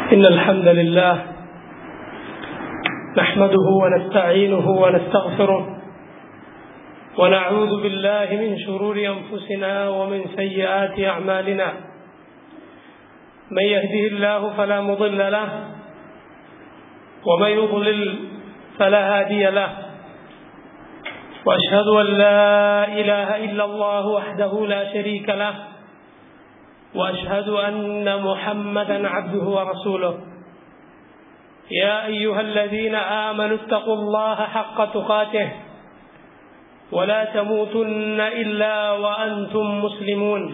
إن الحمد لله نحمده ونستعينه ونستغفره ونعوذ بالله من شرور أنفسنا ومن سيئات أعمالنا من يهده الله فلا مضل له ومن يضلل فلا هادي له وأشهد أن لا إله إلا الله وحده لا شريك له واشهد ان محمدا عبده ورسوله يا ايها الذين امنوا اتقوا الله حق تقاته ولا تموتن الا وانتم مسلمون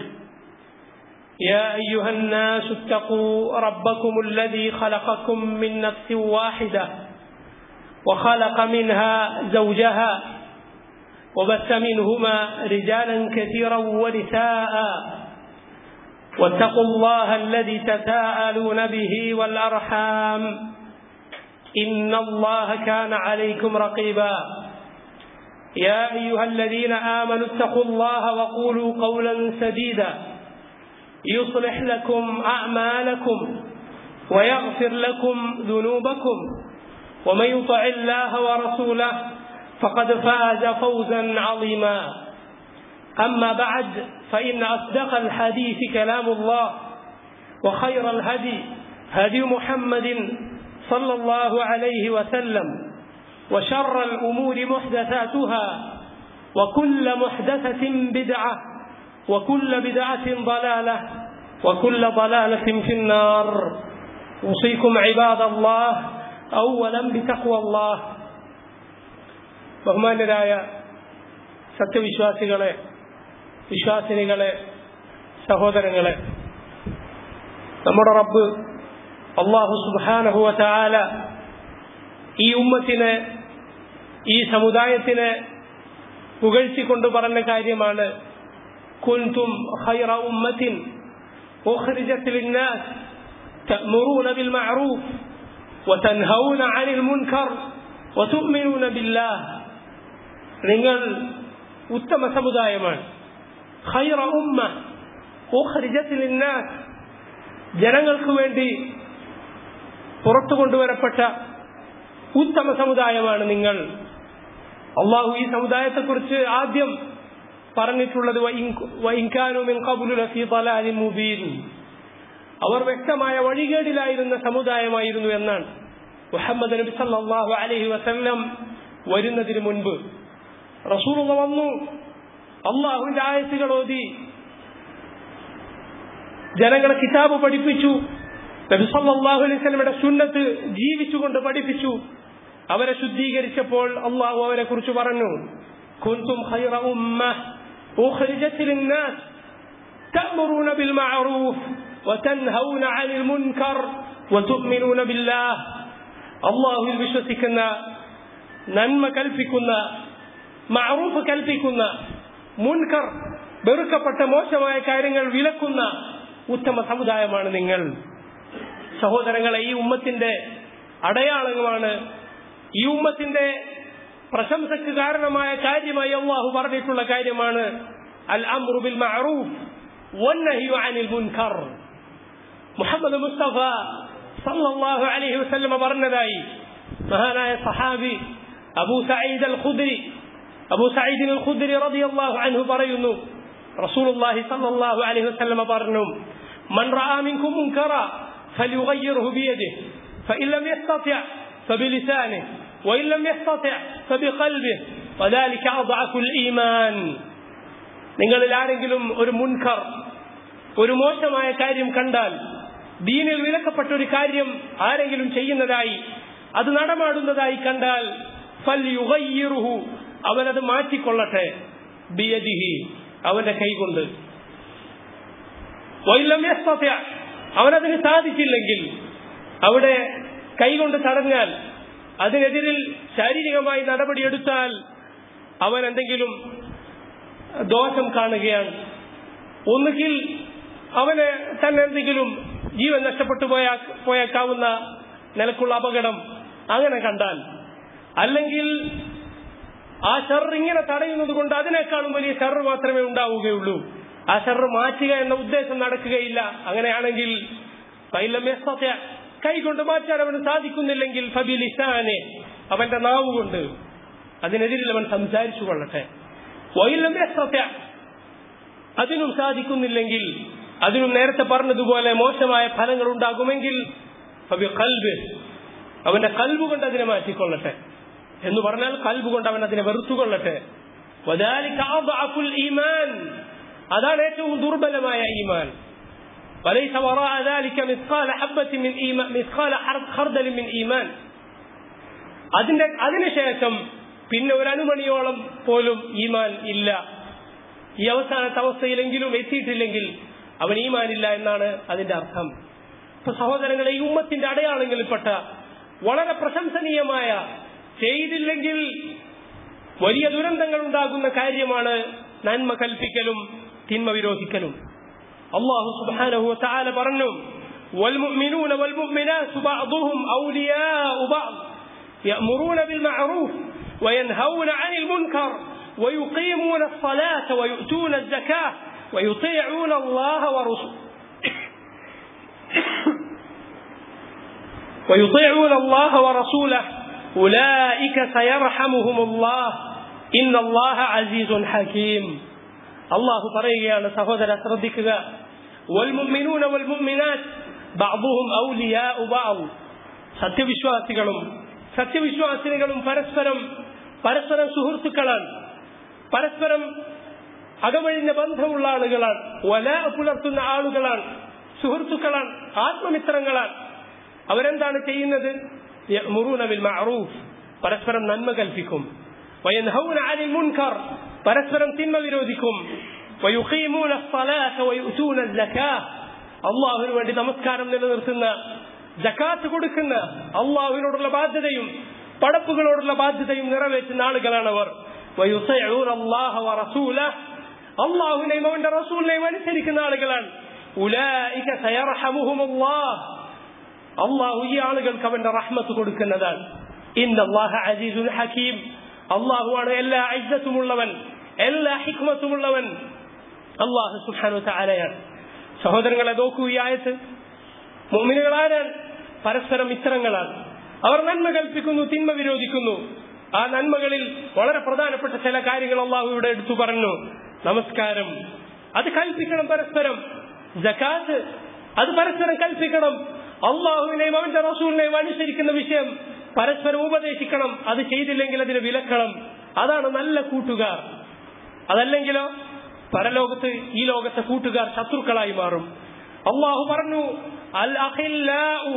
يا ايها الناس اتقوا ربكم الذي خلقكم من نفس واحده وخلق منها زوجها وبث منهما رجالا كثيرا ونساء واتقوا الله الذي تساءلون به والارحام ان الله كان عليكم رقيبا يا ايها الذين امنوا اتقوا الله وقولوا قولا سديدا يصلح لكم اعمالكم ويغفر لكم ذنوبكم ومن يطع الله ورسوله فقد فاز فوزا عظيما أما بعد فإن أصدق الحديث كلام الله وخير الهدي هدي محمد صلى الله عليه وسلم وشر الأمور محدثاتها وكل محدثة بدعة وكل بدعة ضلالة وكل ضلالة في النار أوصيكم عباد الله أولا بتقوى الله ബഹുമാന്യരായ സത്യവിശ്വാസികളെ വിശ്വാസിനികളെ സഹോദരങ്ങളെ നമ്മുടെ റബ്ബ് അള്ളാഹു സുബാനഹുവ ചാല ഈ ഉമ്മത്തിന് ഈ സമുദായത്തിന് പുകഴ്ത്തിക്കൊണ്ട് പറഞ്ഞ കാര്യമാണ് കുൻതും ഖൈറ ഉമ്മത്തിൻ أخرجت للناس تأمرون بالمعروف وتنهون عن المنكر وتؤمنون بالله നിങ്ങൾ ഉത്തമ സമുദായമാണ് ഖൈറ ഉമ്മ ഉഖ്രിജത്ത് ലിന്നാസ് ജനങ്ങൾക്ക് വേണ്ടി പുറത്തു കൊണ്ടുവരപ്പെട്ട ഉത്തമ സമുദായമാണ് നിങ്ങൾ അള്ളാഹു ഈ സമുദായത്തെക്കുറിച്ച് ആദ്യം പറഞ്ഞിട്ടുള്ളത് അവർ വ്യക്തമായ വഴികേടിലായിരുന്ന സമുദായമായിരുന്നു എന്നാണ് മുഹമ്മദ് നബി സല്ലല്ലാഹു അലൈഹി വസല്ലം വരുന്നതിന് മുൻപ് റസൂൽ വന്നു അള്ളാഹുവിന്റെ ആയത്തുകൾ ഓതി ജനങ്ങളെ കിതാബ് പഠിപ്പിച്ചു നബി സല്ലല്ലാഹു അലൈഹി വസല്ലമയുടെ സുന്നത്ത് ജീവിച്ചുകൊണ്ട് പഠിപ്പിച്ചു അവരെ ശുദ്ധീകരിച്ചപ്പോൾ അള്ളാഹു അവരെ കുറിച്ച് പറഞ്ഞു كنتم خير أمة أخرجت للناس تأمرون بالمعروف وتنهون عن المنكر وتؤمنون بالله الله വിശ്വസിക്കുന്ന നന്മ കൽപ്പിക്കുന്ന മഅറൂഫ് കൽപ്പിക്കുന്ന മുൻകർ വെറുക്കപ്പെട്ട മോശമായ കാര്യങ്ങൾ വിലക്കുന്ന ഉത്തമ സമുദായമാണ് നിങ്ങൾ സഹോദരങ്ങളെ ഈ ഉമ്മത്തിന്റെ അടയാളങ്ങളാണ് ഈ ഉമ്മത്തിന്റെ പ്രശംസക്ക് കാരണമായ കാര്യമായി അള്ളാഹു പറഞ്ഞിട്ടുള്ള കാര്യമാണ് അൽ അമ്രു ബിൽ മഅറൂഫ് വന്നഹ്യു അനിൽ മുൻകർ മുഹമ്മദ് മുസ്തഫ സല്ലല്ലാഹു അലൈഹി വസല്ലം പറഞ്ഞതായി മഹാനായ സഹാബി അബൂ സഈദ് അൽ ഖുദ്രി അബൂ സഈദ് അൽ ഖുദ്രി റളിയല്ലാഹു അൻഹു പറയുന്നു റസൂലുള്ളാഹി സല്ലല്ലാഹു അലൈഹി വസല്ലം പറഞ്ഞു മൻ റഅ മിൻകും മുൻകറ فليغيره بيده فإن لم يستطع فبلسانه وإن لم يستطع فبقلبه وذلك أضعف الإيمان നിങ്ങളിൽ ആരെങ്കിലും ഒരു മുൻകർ ഒരു മോശമായ കാര്യം കണ്ടാൽ ദീനിൽ വിലക്കപ്പെട്ട ഒരു കാര്യം ആരെങ്കിലും ചെയ്യുന്നതായി അത് നടമാടുന്നതായി കണ്ടാൽ ഫൽയുഗയ്യിറുഹു അവനത് മാറ്റിക്കൊള്ളട്ടെ ബിയദിഹി അവന്റെ കൈകൊണ്ട് അവനതിന് സാധിച്ചില്ലെങ്കിൽ അവിടെ കൈകൊണ്ട് തടഞ്ഞാൽ അതിനെതിരിൽ ശാരീരികമായി നടപടിയെടുത്താൽ അവൻ എന്തെങ്കിലും ദോഷം കാണുകയാണ് ഒന്നുകിൽ അവന് തന്നെ എന്തെങ്കിലും ജീവൻ നഷ്ടപ്പെട്ടു പോയാ പോയേക്കാവുന്ന നിലക്കുള്ള അപകടം അങ്ങനെ കണ്ടാൽ അല്ലെങ്കിൽ ആ ഷർ ഇങ്ങനെ തടയുന്നത് കൊണ്ട് അതിനേക്കാളും വലിയ ഷർ മാത്രമേ ഉണ്ടാവുകയുള്ളൂ ആ ഷർ മാറ്റുക എന്ന ഉദ്ദേശം നടക്കുകയില്ല അങ്ങനെയാണെങ്കിൽ ഫൈലം യസ്തത്യ കൈകൊണ്ട് മാറ്റാൻ അവന് സാധിക്കുന്നില്ലെങ്കിൽ ഫബിലിസാനെ അവന്റെ നാവ് കൊണ്ട് അതിനെതിരിൽ അവൻ സംസാരിച്ചു കൊള്ളട്ടെ വൈലം അതിനും സാധിക്കുന്നില്ലെങ്കിൽ അതിനും നേരത്തെ പറഞ്ഞതുപോലെ മോശമായ ഫലങ്ങൾ ഉണ്ടാകുമെങ്കിൽ ഫബി കൽബ് അവന്റെ കൽബ് കൊണ്ട് അതിനെ മാറ്റിക്കൊള്ളട്ടെ എന്ന് പറഞ്ഞാൽ കൽബ് കൊണ്ട് അവൻ അതിനെ വെറുത്തുകൊള്ളട്ടെ وذلك أضعف الإيمان അതാണ് ഏറ്റവും ദുർബലമായ ഈമാൻ وليس وراء ذلك مثقال حبة من إيمان مثقال خردل من إيمان അതിന്റെ അതിനുശേഷം പിന്നെ ഒരു അണുമണിയോളം പോലും ഈമാൻ ഇല്ല ഈ അവസാനത്തെ അവസ്ഥയിലെങ്കിലും എത്തിയിട്ടില്ലെങ്കിൽ അവൻ ഈമാനില്ല എന്നാണ് അതിന്റെ അർത്ഥം ഇപ്പൊ സഹോദരങ്ങളെ ഈ ഉമ്മത്തിന്റെ അടയാളങ്ങളിൽപ്പെട്ട വളരെ പ്രശംസനീയമായ ചെയ്തില്ലെങ്കിൽ വലിയ ദുരന്തങ്ങൾ ഉണ്ടാകുന്ന കാര്യമാണ് നന്മ കൽപ്പിക്കലും തിന്മ വിരോധിക്കലും അള്ളാഹു സുബ്ഹാനഹു വതആല പറഞ്ഞു والمؤمنون والمؤمنات بعضهم أولياء بعض يأمرون بالمعروف وينهون عن المنكر ويقيمون الصلاة ويؤتون الزكاة ويطيعون الله ورسوله ويطيعون الله ورسوله أولئك سيرحمهم الله إن الله عزيز حكيم الله പറയുകയാണ് സഹോദര ശ്രദ്ധിക്കുക والمؤمنون والمؤمنات بعضهم أولياء بعض സത്യവിശ്വാസികളും സത്യവിശ്വാസിനികളും പരസ്പരം പരസ്പരം സുഹൃത്തുക്കളാണ് പരസ്പരം അകമഴിഞ്ഞ ബന്ധമുള്ള ആളുകളാണ് വല പുലർത്തുന്ന ആളുകളാണ് സുഹൃത്തുക്കളാണ് ആത്മമിത്രങ്ങളാണ് അവരെന്താണ് ചെയ്യുന്നത് മുറൂനബിൽ മഅറൂഫ് പരസ്പരം നന്മ കൽപ്പിക്കും വയൻഹൗന അനിൽ മുൻകർ പരസ്പരം തിന്മ വിരോധിക്കും വയുഖീമൂന الصلاة ويؤتون الزكاة അള്ളാഹുവിന് വേണ്ടി നമസ്കാരം നിലനിർത്തുന്ന ജക്കാത്ത് കൊടുക്കുന്ന അള്ളാഹുവിനോടുള്ള ബാധ്യതയും പടപ്പുകളോടുള്ള ബാധ്യതയും നിറവേറ്റുന്ന ആളുകളാണ് അവർ അള്ളാഹുവിനെയും അവന്റെ റസൂലിനെയും അനുസരിക്കുന്ന ആളുകളാണ് ഉലായിക സയർഹമുഹുമുല്ലാഹ് അള്ളാഹു ഈ ആളുകൾക്ക് അവന്റെ റഹ്മത്ത് കൊടുക്കുന്നതാണ് ഇന്നല്ലാഹ അസീസുൽ ഹക്കീം അള്ളാഹുവാണ് എല്ലാ ഐജത്തുമുള്ളവൻ എല്ലാ ഹിക്മത്തുമുള്ളവൻ അള്ളാഹു സുഹാനു താലയാണ് സഹോദരങ്ങളെ നോക്കൂ ഈ ആയത്ത് മോമിനുകളാരാൻ പരസ്പരം മിത്രങ്ങളാണ് അവർ നന്മ കൽപ്പിക്കുന്നു തിന്മ വിരോധിക്കുന്നു ആ നന്മകളിൽ വളരെ പ്രധാനപ്പെട്ട ചില കാര്യങ്ങൾ അള്ളാഹു ഇവിടെ എടുത്തു പറഞ്ഞു നമസ്കാരം അത് കൽപ്പിക്കണം പരസ്പരം ജക്കാത്ത് അത് പരസ്പരം കൽപ്പിക്കണം അള്ളാഹുവിനെയും അവന്റെ റസൂലിനെയും അനുസരിക്കുന്ന വിഷയം പരസ്പരം ഉപദേശിക്കണം അത് ചെയ്തില്ലെങ്കിൽ അതിന് വിലക്കണം അതാണ് നല്ല കൂട്ടുകാർ അതല്ലെങ്കിലോ പരലോകത്ത് ഈ ലോകത്തെ കൂട്ടുകാർ ശത്രുക്കളായി മാറും അള്ളാഹു പറഞ്ഞു അൽ അഖില്ലാഉ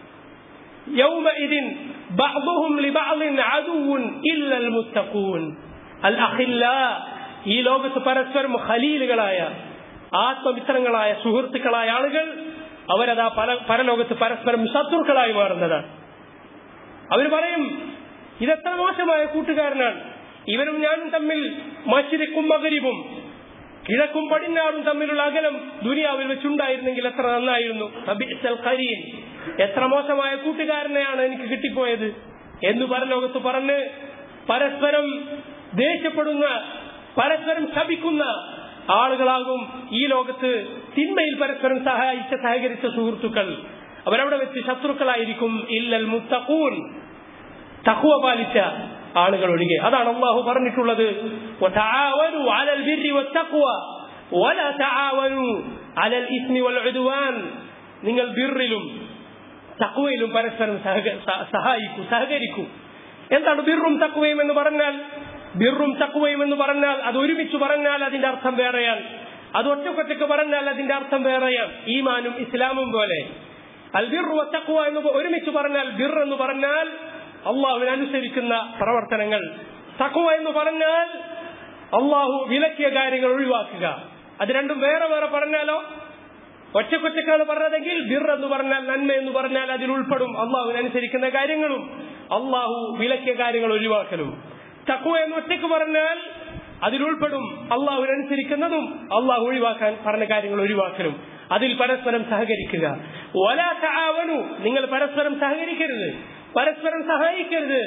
يومئذ بعضهم لبعض عدو إلا المتقون الأخلاء ഈ ലോകത്ത് പരസ്പരം ഖലീലുകളായ ആത്മമിത്രങ്ങളായ സുഹൃത്തുക്കളായ ആളുകൾ അവരതാ പല പരലോകത്ത് പരസ്പരം ശത്രുക്കളായി മാറുന്നതാണ് അവർ പറയും ഇതെത്ര മോശമായ കൂട്ടുകാരനാണ് ഇവനും ഞാനും തമ്മിൽ മഷിരിക്കും മകരിവും കിഴക്കും പടിഞ്ഞാറും തമ്മിലുള്ള അകലം ദുനിയാവിൽ വെച്ചുണ്ടായിരുന്നെങ്കിൽ എത്ര നന്നായിരുന്നു ഖരീൻ എത്ര മോശമായ കൂട്ടുകാരനെയാണ് എനിക്ക് കിട്ടിപ്പോയത് എന്ന് പരലോകത്ത് പറഞ്ഞ് പരസ്പരം ദേഷ്യപ്പെടുന്ന പരസ്പരം ശപിക്കുന്ന ആളുകളാകും ഈ ലോകത്ത് തിന്മയിൽ പരസ്പരം സഹായിച്ച സഹകരിച്ച സുഹൃത്തുക്കൾ അവരവിടെ വെച്ച് ശത്രുക്കളായിരിക്കും ഇല്ലൽ മുത്തഖൂൻ തഖ്വ പാലിച്ച ആളുകൾ ഒഴികെ അതാണ് അള്ളാഹു പറഞ്ഞിട്ടുള്ളത് وتعاونوا على البر والتقوى ولا تعاونوا على الإثم والعدوان നിങ്ങൾ ബിറിലും തക്വയിലും പരസ്പരം സഹായിക്കൂ സഹകരിക്കൂ എന്താണ് ബിറും തക്വയും എന്ന് പറഞ്ഞാൽ ബിറും തക്വയും എന്ന് പറഞ്ഞാൽ അത് ഒരുമിച്ച് പറഞ്ഞാൽ അതിന്റെ അർത്ഥം വേറെയാണ് അത് ഒറ്റക്കൊറ്റക്ക് പറഞ്ഞാൽ അതിന്റെ അർത്ഥം വേറെയാണ് ഈമാനും ഇസ്ലാമും പോലെ അൽ ബിറു തക്വ എന്ന് ഒരുമിച്ച് പറഞ്ഞാൽ ബിർ എന്ന് പറഞ്ഞാൽ അള്ളാഹുവിനെ അനുസരിക്കുന്ന പ്രവർത്തനങ്ങൾ തക്വ എന്ന് പറഞ്ഞാൽ അള്ളാഹു വിലക്കിയ കാര്യങ്ങൾ ഒഴിവാക്കുക അത് രണ്ടും വേറെ വേറെ പറഞ്ഞാലോ ഒറ്റക്കൊറ്റക്കാണ് പറഞ്ഞതെങ്കിൽ ബിർ എന്ന് പറഞ്ഞാൽ നന്മ എന്ന് പറഞ്ഞാൽ അതിൽ ഉൾപ്പെടും അള്ളാഹുവിനനുസരിക്കുന്ന കാര്യങ്ങളും അള്ളാഹു വിലക്കിയ കാര്യങ്ങൾ ഒഴിവാക്കലും തക്കുവ എന്ന് ഒറ്റക്ക് പറഞ്ഞാൽ അതിലുൾപ്പെടും അള്ളാഹുവിനനുസരിക്കുന്നതും അള്ളാഹു ഒഴിവാക്കാൻ പറഞ്ഞ കാര്യങ്ങൾ ഒഴിവാക്കലും അതിൽ പരസ്പരം സഹകരിക്കുക ഒലാ സഹാവനു നിങ്ങൾ പരസ്പരം സഹകരിക്കരുത് പരസ്പരം സഹായിക്കരുത്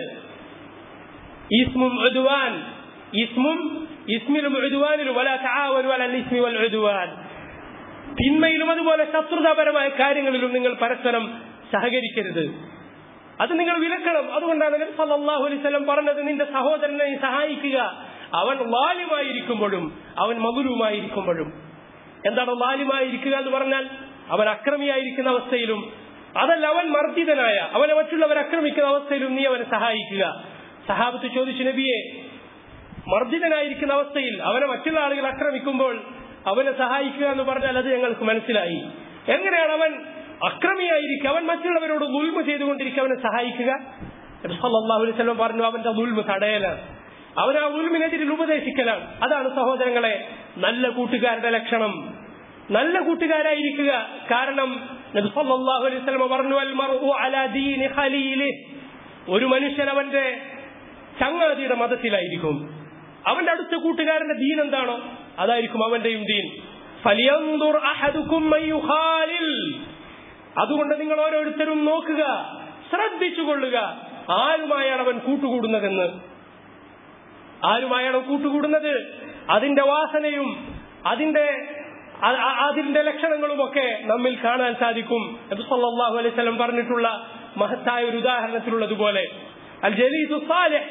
ഇസ്മും ഉദ്വാൻ ഇസ്മും ഇസ്മിലും ഉദ്വാനിലും വല സഹാവനു വല ഇസ്മി വൽ ഉദ്വാൻ തിന്മയിലും അതുപോലെ ശത്രുതാപരമായ കാര്യങ്ങളിലും നിങ്ങൾ പരസ്പരം സഹകരിക്കരുത് അത് നിങ്ങൾ വിലക്കണം അതുകൊണ്ടാണ് നബി സല്ലല്ലാഹു അലൈഹി വസല്ലം പറഞ്ഞത് നിന്റെ സഹോദരനെ നീ സഹായിക്കുക അവൻ വാലിമായിരിക്കുമ്പോഴും അവൻ മകുലുമായിരിക്കുമ്പോഴും എന്താണ് വാലിമായിരിക്കുക എന്ന് പറഞ്ഞാൽ അവൻ അക്രമിയായിരിക്കുന്ന അവസ്ഥയിലും അതല്ല അവൻ മർദ്ദിതനായ അവനെ മറ്റുള്ളവർ ആക്രമിക്കുന്ന അവസ്ഥയിലും നീ അവനെ സഹായിക്കുക സഹാബത്ത് ചോദിച്ചു നബിയെ മർദ്ദിതനായിരിക്കുന്ന അവസ്ഥയിൽ അവനെ മറ്റുള്ള ആളുകൾ ആക്രമിക്കുമ്പോൾ അവനെ സഹായിക്കുക എന്ന് പറഞ്ഞാൽ അത് ഞങ്ങൾക്ക് മനസ്സിലായി എങ്ങനെയാണ് അവൻ അക്രമിയായിരിക്കുക അവൻ മറ്റുള്ളവരോട് ദുൽമ ചെയ്തുകൊണ്ടിരിക്കുക അവനെ സഹായിക്കുക നബി സല്ലല്ലാഹു അലൈഹി വസല്ലം പറഞ്ഞു അവന്റെ ദുൽമ തടയലാണ് അവൻ ആ ഉൽമിനെതിരിൽ ഉപദേശിക്കലാണ് അതാണ് സഹോദരങ്ങളെ നല്ല കൂട്ടുകാരുടെ ലക്ഷണം നല്ല കൂട്ടുകാരായിരിക്കുക കാരണം നബി സല്ലല്ലാഹു അലൈഹി വസല്ലം പറഞ്ഞു അൽ മർഉ അലാ ദീനി ഖലീലിഹി ഒരു മനുഷ്യൻ അവന്റെ ചങ്ങാതിയുടെ മതത്തിലായിരിക്കും അവന്റെ അടുത്ത കൂട്ടുകാരന്റെ ദീൻ എന്താണോ അതായിരിക്കും അവന്റെയും ദീൻ ഫലിയന്ദുർ അഹദുക്കും മൻ യുഖാലിൽ അതുകൊണ്ട് നിങ്ങൾ ഓരോരുത്തരും നോക്കുക ശ്രദ്ധിച്ചുകൊള്ളുക ആരുമായാണ് അവൻ കൂട്ടുകൂടുന്നതെന്ന് ആരുമായാണ് കൂട്ടുകൂടുന്നത് അതിന്റെ വാസനയും അതിന്റെ അ- അ- അതിന്റെ ലക്ഷണങ്ങളുമൊക്കെ നമ്മിൽ കാണാൻ സാധിക്കും നബി സല്ലല്ലാഹു അലൈഹി വസല്ലം പറഞ്ഞിട്ടുള്ള മഹത്തായ ഒരു ഉദാഹരണത്തിലുള്ളതുപോലെ അൽ ജലീസു സാലിഹ്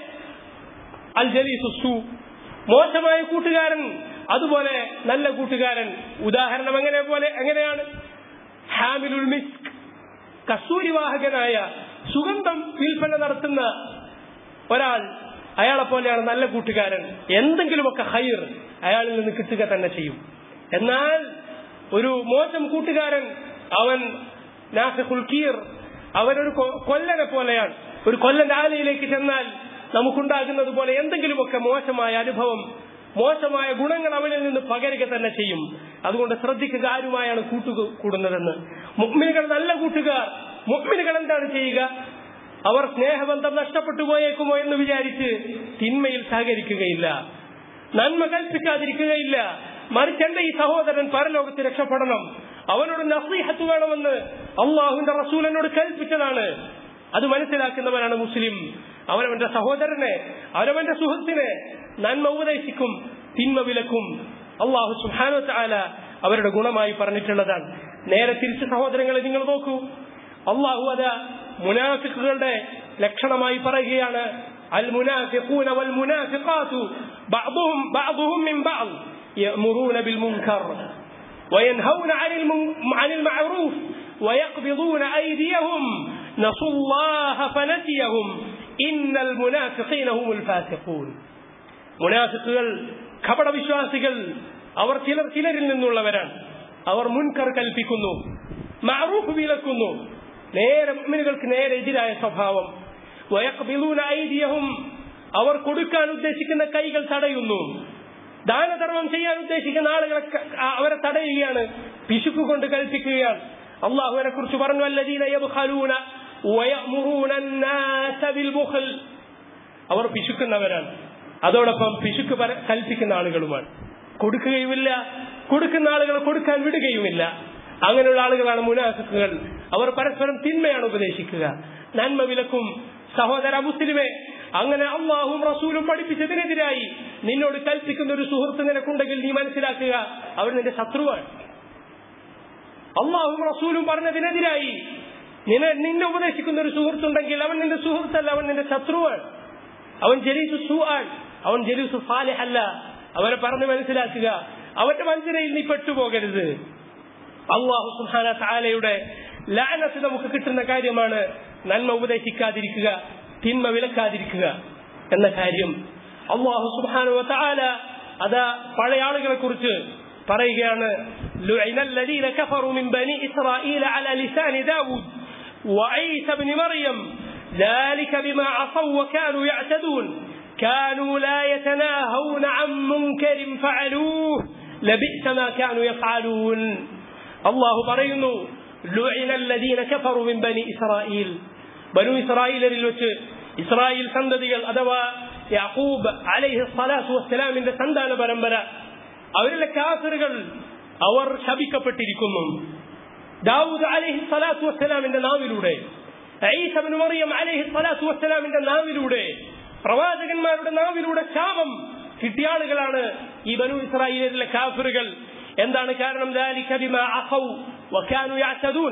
അൽ ജലീസു സു മോശമായ കൂട്ടുകാരൻ അതുപോലെ നല്ല കൂട്ടുകാരൻ ഉദാഹരണം എങ്ങനെ പോലെ എങ്ങനെയാണ് ഹാമിലുൽ മിസ്ക് കസ്തൂരിവാഹകനായ സുഗന്ധം വിൽപ്പന നടത്തുന്ന ഒരാൾ അയാളെ പോലെയാണ് നല്ല കൂട്ടുകാരൻ എന്തെങ്കിലുമൊക്കെ ഹൈർ അയാളിൽ നിന്ന് കിട്ടുക തന്നെ ചെയ്യും എന്നാൽ ഒരു മോശം കൂട്ടുകാരൻ അവൻ നാഫിഖുൽ കീർ അവനൊരു കൊ- കൊല്ലനെ പോലെയാണ് ഒരു കൊല്ലന്റെ ആലയിലേക്ക് ചെന്നാൽ നമുക്കുണ്ടാകുന്നത് പോലെ എന്തെങ്കിലുമൊക്കെ മോശമായ അനുഭവം മോശമായ ഗുണങ്ങൾ അവനിൽ നിന്ന് പകരുക തന്നെ ചെയ്യും അതുകൊണ്ട് ശ്രദ്ധിക്കുക ആരുമായാണ് കൂട്ടുകൂടുന്നതെന്ന് മുഗ്മിനുകൾ നല്ല കൂട്ടുകാർ മുഗ്മിനുകൾ എന്താണ് ചെയ്യുക അവർ സ്നേഹബന്ധം നഷ്ടപ്പെട്ടു പോയേക്കുമോ എന്ന് വിചാരിച്ച് തിന്മയിൽ സഹകരിക്കുകയില്ല നന്മ കൽപ്പിക്കാതിരിക്കുകയില്ല മറിച്ച് എന്റെ ഈ സഹോദരൻ പരലോകത്ത് രക്ഷപ്പെടണം അവനോട് നസീഹത്ത് വേണമെന്ന് അള്ളാഹുവിന്റെ റസൂൽ എന്നോട് കൽപ്പിച്ചതാണ് അത് മനസ്സിലാക്കുന്നവനാണ് മുസ്ലിം അവനവന്റെ സഹോദരനെ അവനവന്റെ സുഹൃത്തിനെ നന്മ ഉപദേശിക്കും തിന്മ വിലക്കും അള്ളാഹു സുഹാനോ ചാല അവരുടെ ഗുണമായി പറഞ്ഞിട്ടുള്ളതാണ് നേരെ തിരിച്ച് സഹോദരങ്ങളെ നിങ്ങൾ നോക്കൂ അള്ളാഹു അത് മുനാഫിക്കുകളുടെ ലക്ഷണമായി പറയുകയാണ് അൽ മുനാഫിഖൂന വൽ മുനാഫിഖാത്തു ബഅദുഹും ബഅദുഹും മിൻ ബഅദ് يأمرون بالمنكر وينهون عن الم- عن المعروف ويقبضون أيديهم نسوا الله فنسيهم إن المنافقين هم الفاسقون മുനാഫിക്കുകൾ കപട വിശ്വാസികൾ അവർ ചിലർ ചിലരിൽ നിന്നുള്ളവരാണ് അവർ മുൻകർ കൽപ്പിക്കുന്നു മഅറൂഫ് വിലക്കുന്നു നേരെ മുഅ്മിനുകൾക്ക് നേരെ എതിരായ സ്വഭാവം വയഖ്ബിലൂന ഐദിയഹും അവർ കൊടുക്കാൻ ഉദ്ദേശിക്കുന്ന കൈകൾ തടയുന്നു ദാനധർമ്മം ചെയ്യാൻ ഉദ്ദേശിക്കുന്ന ആളുകളെ ക- ആ- അവരെ തടയുകയാണ് പിശുക്ക് കൊണ്ട് കൽപ്പിക്കുകയാണ് അള്ളാഹുവിനെ കുറിച്ച് പറഞ്ഞു അല്ലദീന യബ്ഖലൂന വയഅ്മുറൂന الناس بالبخل അവർ പിശുക്കുന്നവരാണ് അതോടൊപ്പം പിശുക്ക് പര- കൽപ്പിക്കുന്ന ആളുകളുമാണ് കൊടുക്കുകയുമില്ല കൊടുക്കുന്ന ആളുകളെ കൊടുക്കാൻ വിടുകയുമില്ല അങ്ങനെയുള്ള ആളുകളാണ് മുനാഫിക്കുകൾ അവർ പരസ്പരം തിന്മയാണ് ഉപദേശിക്കുക നന്മ വിലക്കും സഹോദര മുസ്ലിമെ അങ്ങനെ അള്ളാഹും റസൂലും പഠിപ്പിച്ചതിനെതിരായി നിന്നോട് കൽപ്പിക്കുന്ന ഒരു സുഹൃത്ത് നിനക്കുണ്ടെങ്കിൽ നീ മനസ്സിലാക്കുക അവർ നിന്റെ ശത്രുവാണ് അള്ളാഹും റസൂലും പറഞ്ഞതിനെതിരായി നിന്നെ നിന്നെ ഉപദേശിക്കുന്ന ഒരു സുഹൃത്തുണ്ടെങ്കിൽ അവൻ നിന്റെ സുഹൃത്തല്ല അവൻ നിന്റെ ശത്രുവാണ് അവൻ ജലീസു സു ആണ് അവൻ ജലീസു സാലിഹ് അല്ല അവനെ പറഞ്ഞ് മനസ്സിലാക്കുക അവന്റെ വഞ്ചനയിൽ നീ പെട്ടുപോകരുത് അള്ളാഹു സുഹാന താലയുടെ ലാനത്ത് നമുക്ക് കിട്ടുന്ന കാര്യമാണ് നന്മ ഉപദേശിക്കാതിരിക്കുക തിന്മ വിലക്കാതിരിക്കുക എന്ന കാര്യം അള്ളാഹു സുബാനു താല അതാ പഴയ ആളുകളെ കുറിച്ച് പറയുകയാണ് لعن الذين كفروا من بني إسرائيل على لسان داود وعيسى بن مريم ذلك بما عصوا وكانوا يعتدون كانوا لا يتناهون عن منكر فعلوه لبئس ما كانوا يفعلون الله പറയുന്നു لعن الذين كفروا من بني إسرائيل ബനു ഇസ്രായേലിൽ വെച്ച് ഇസ്രായേൽ സന്തതികൾ അഥവാ യാക്കൂബ് അലൈഹി സ്വലാത്തു വസ്സലാമിന്റെ സന്താന പരമ്പര അവരിലെ കാഫറുകൾ അവർ ശപിക്കപ്പെട്ടിരിക്കുന്നു ദാവൂദ് അലൈഹി സ്വലാത്തു വസ്സലാമിന്റെ നാവിലൂടെ ഈസബിന് മറിയം അലൈഹി സ്വലാത്തു വസ്സലാമിന്റെ നാവിലൂടെ പ്രവാചകന്മാരുടെ നാവിലൂടെ ശാപം കിട്ടിയ ആളുകളാണ് ഈ ബനു ഇസ്രായേലിലെ കാഫറുകൾ എന്താണ് കാരണം ذلك بما عصوا وكانوا يعتدون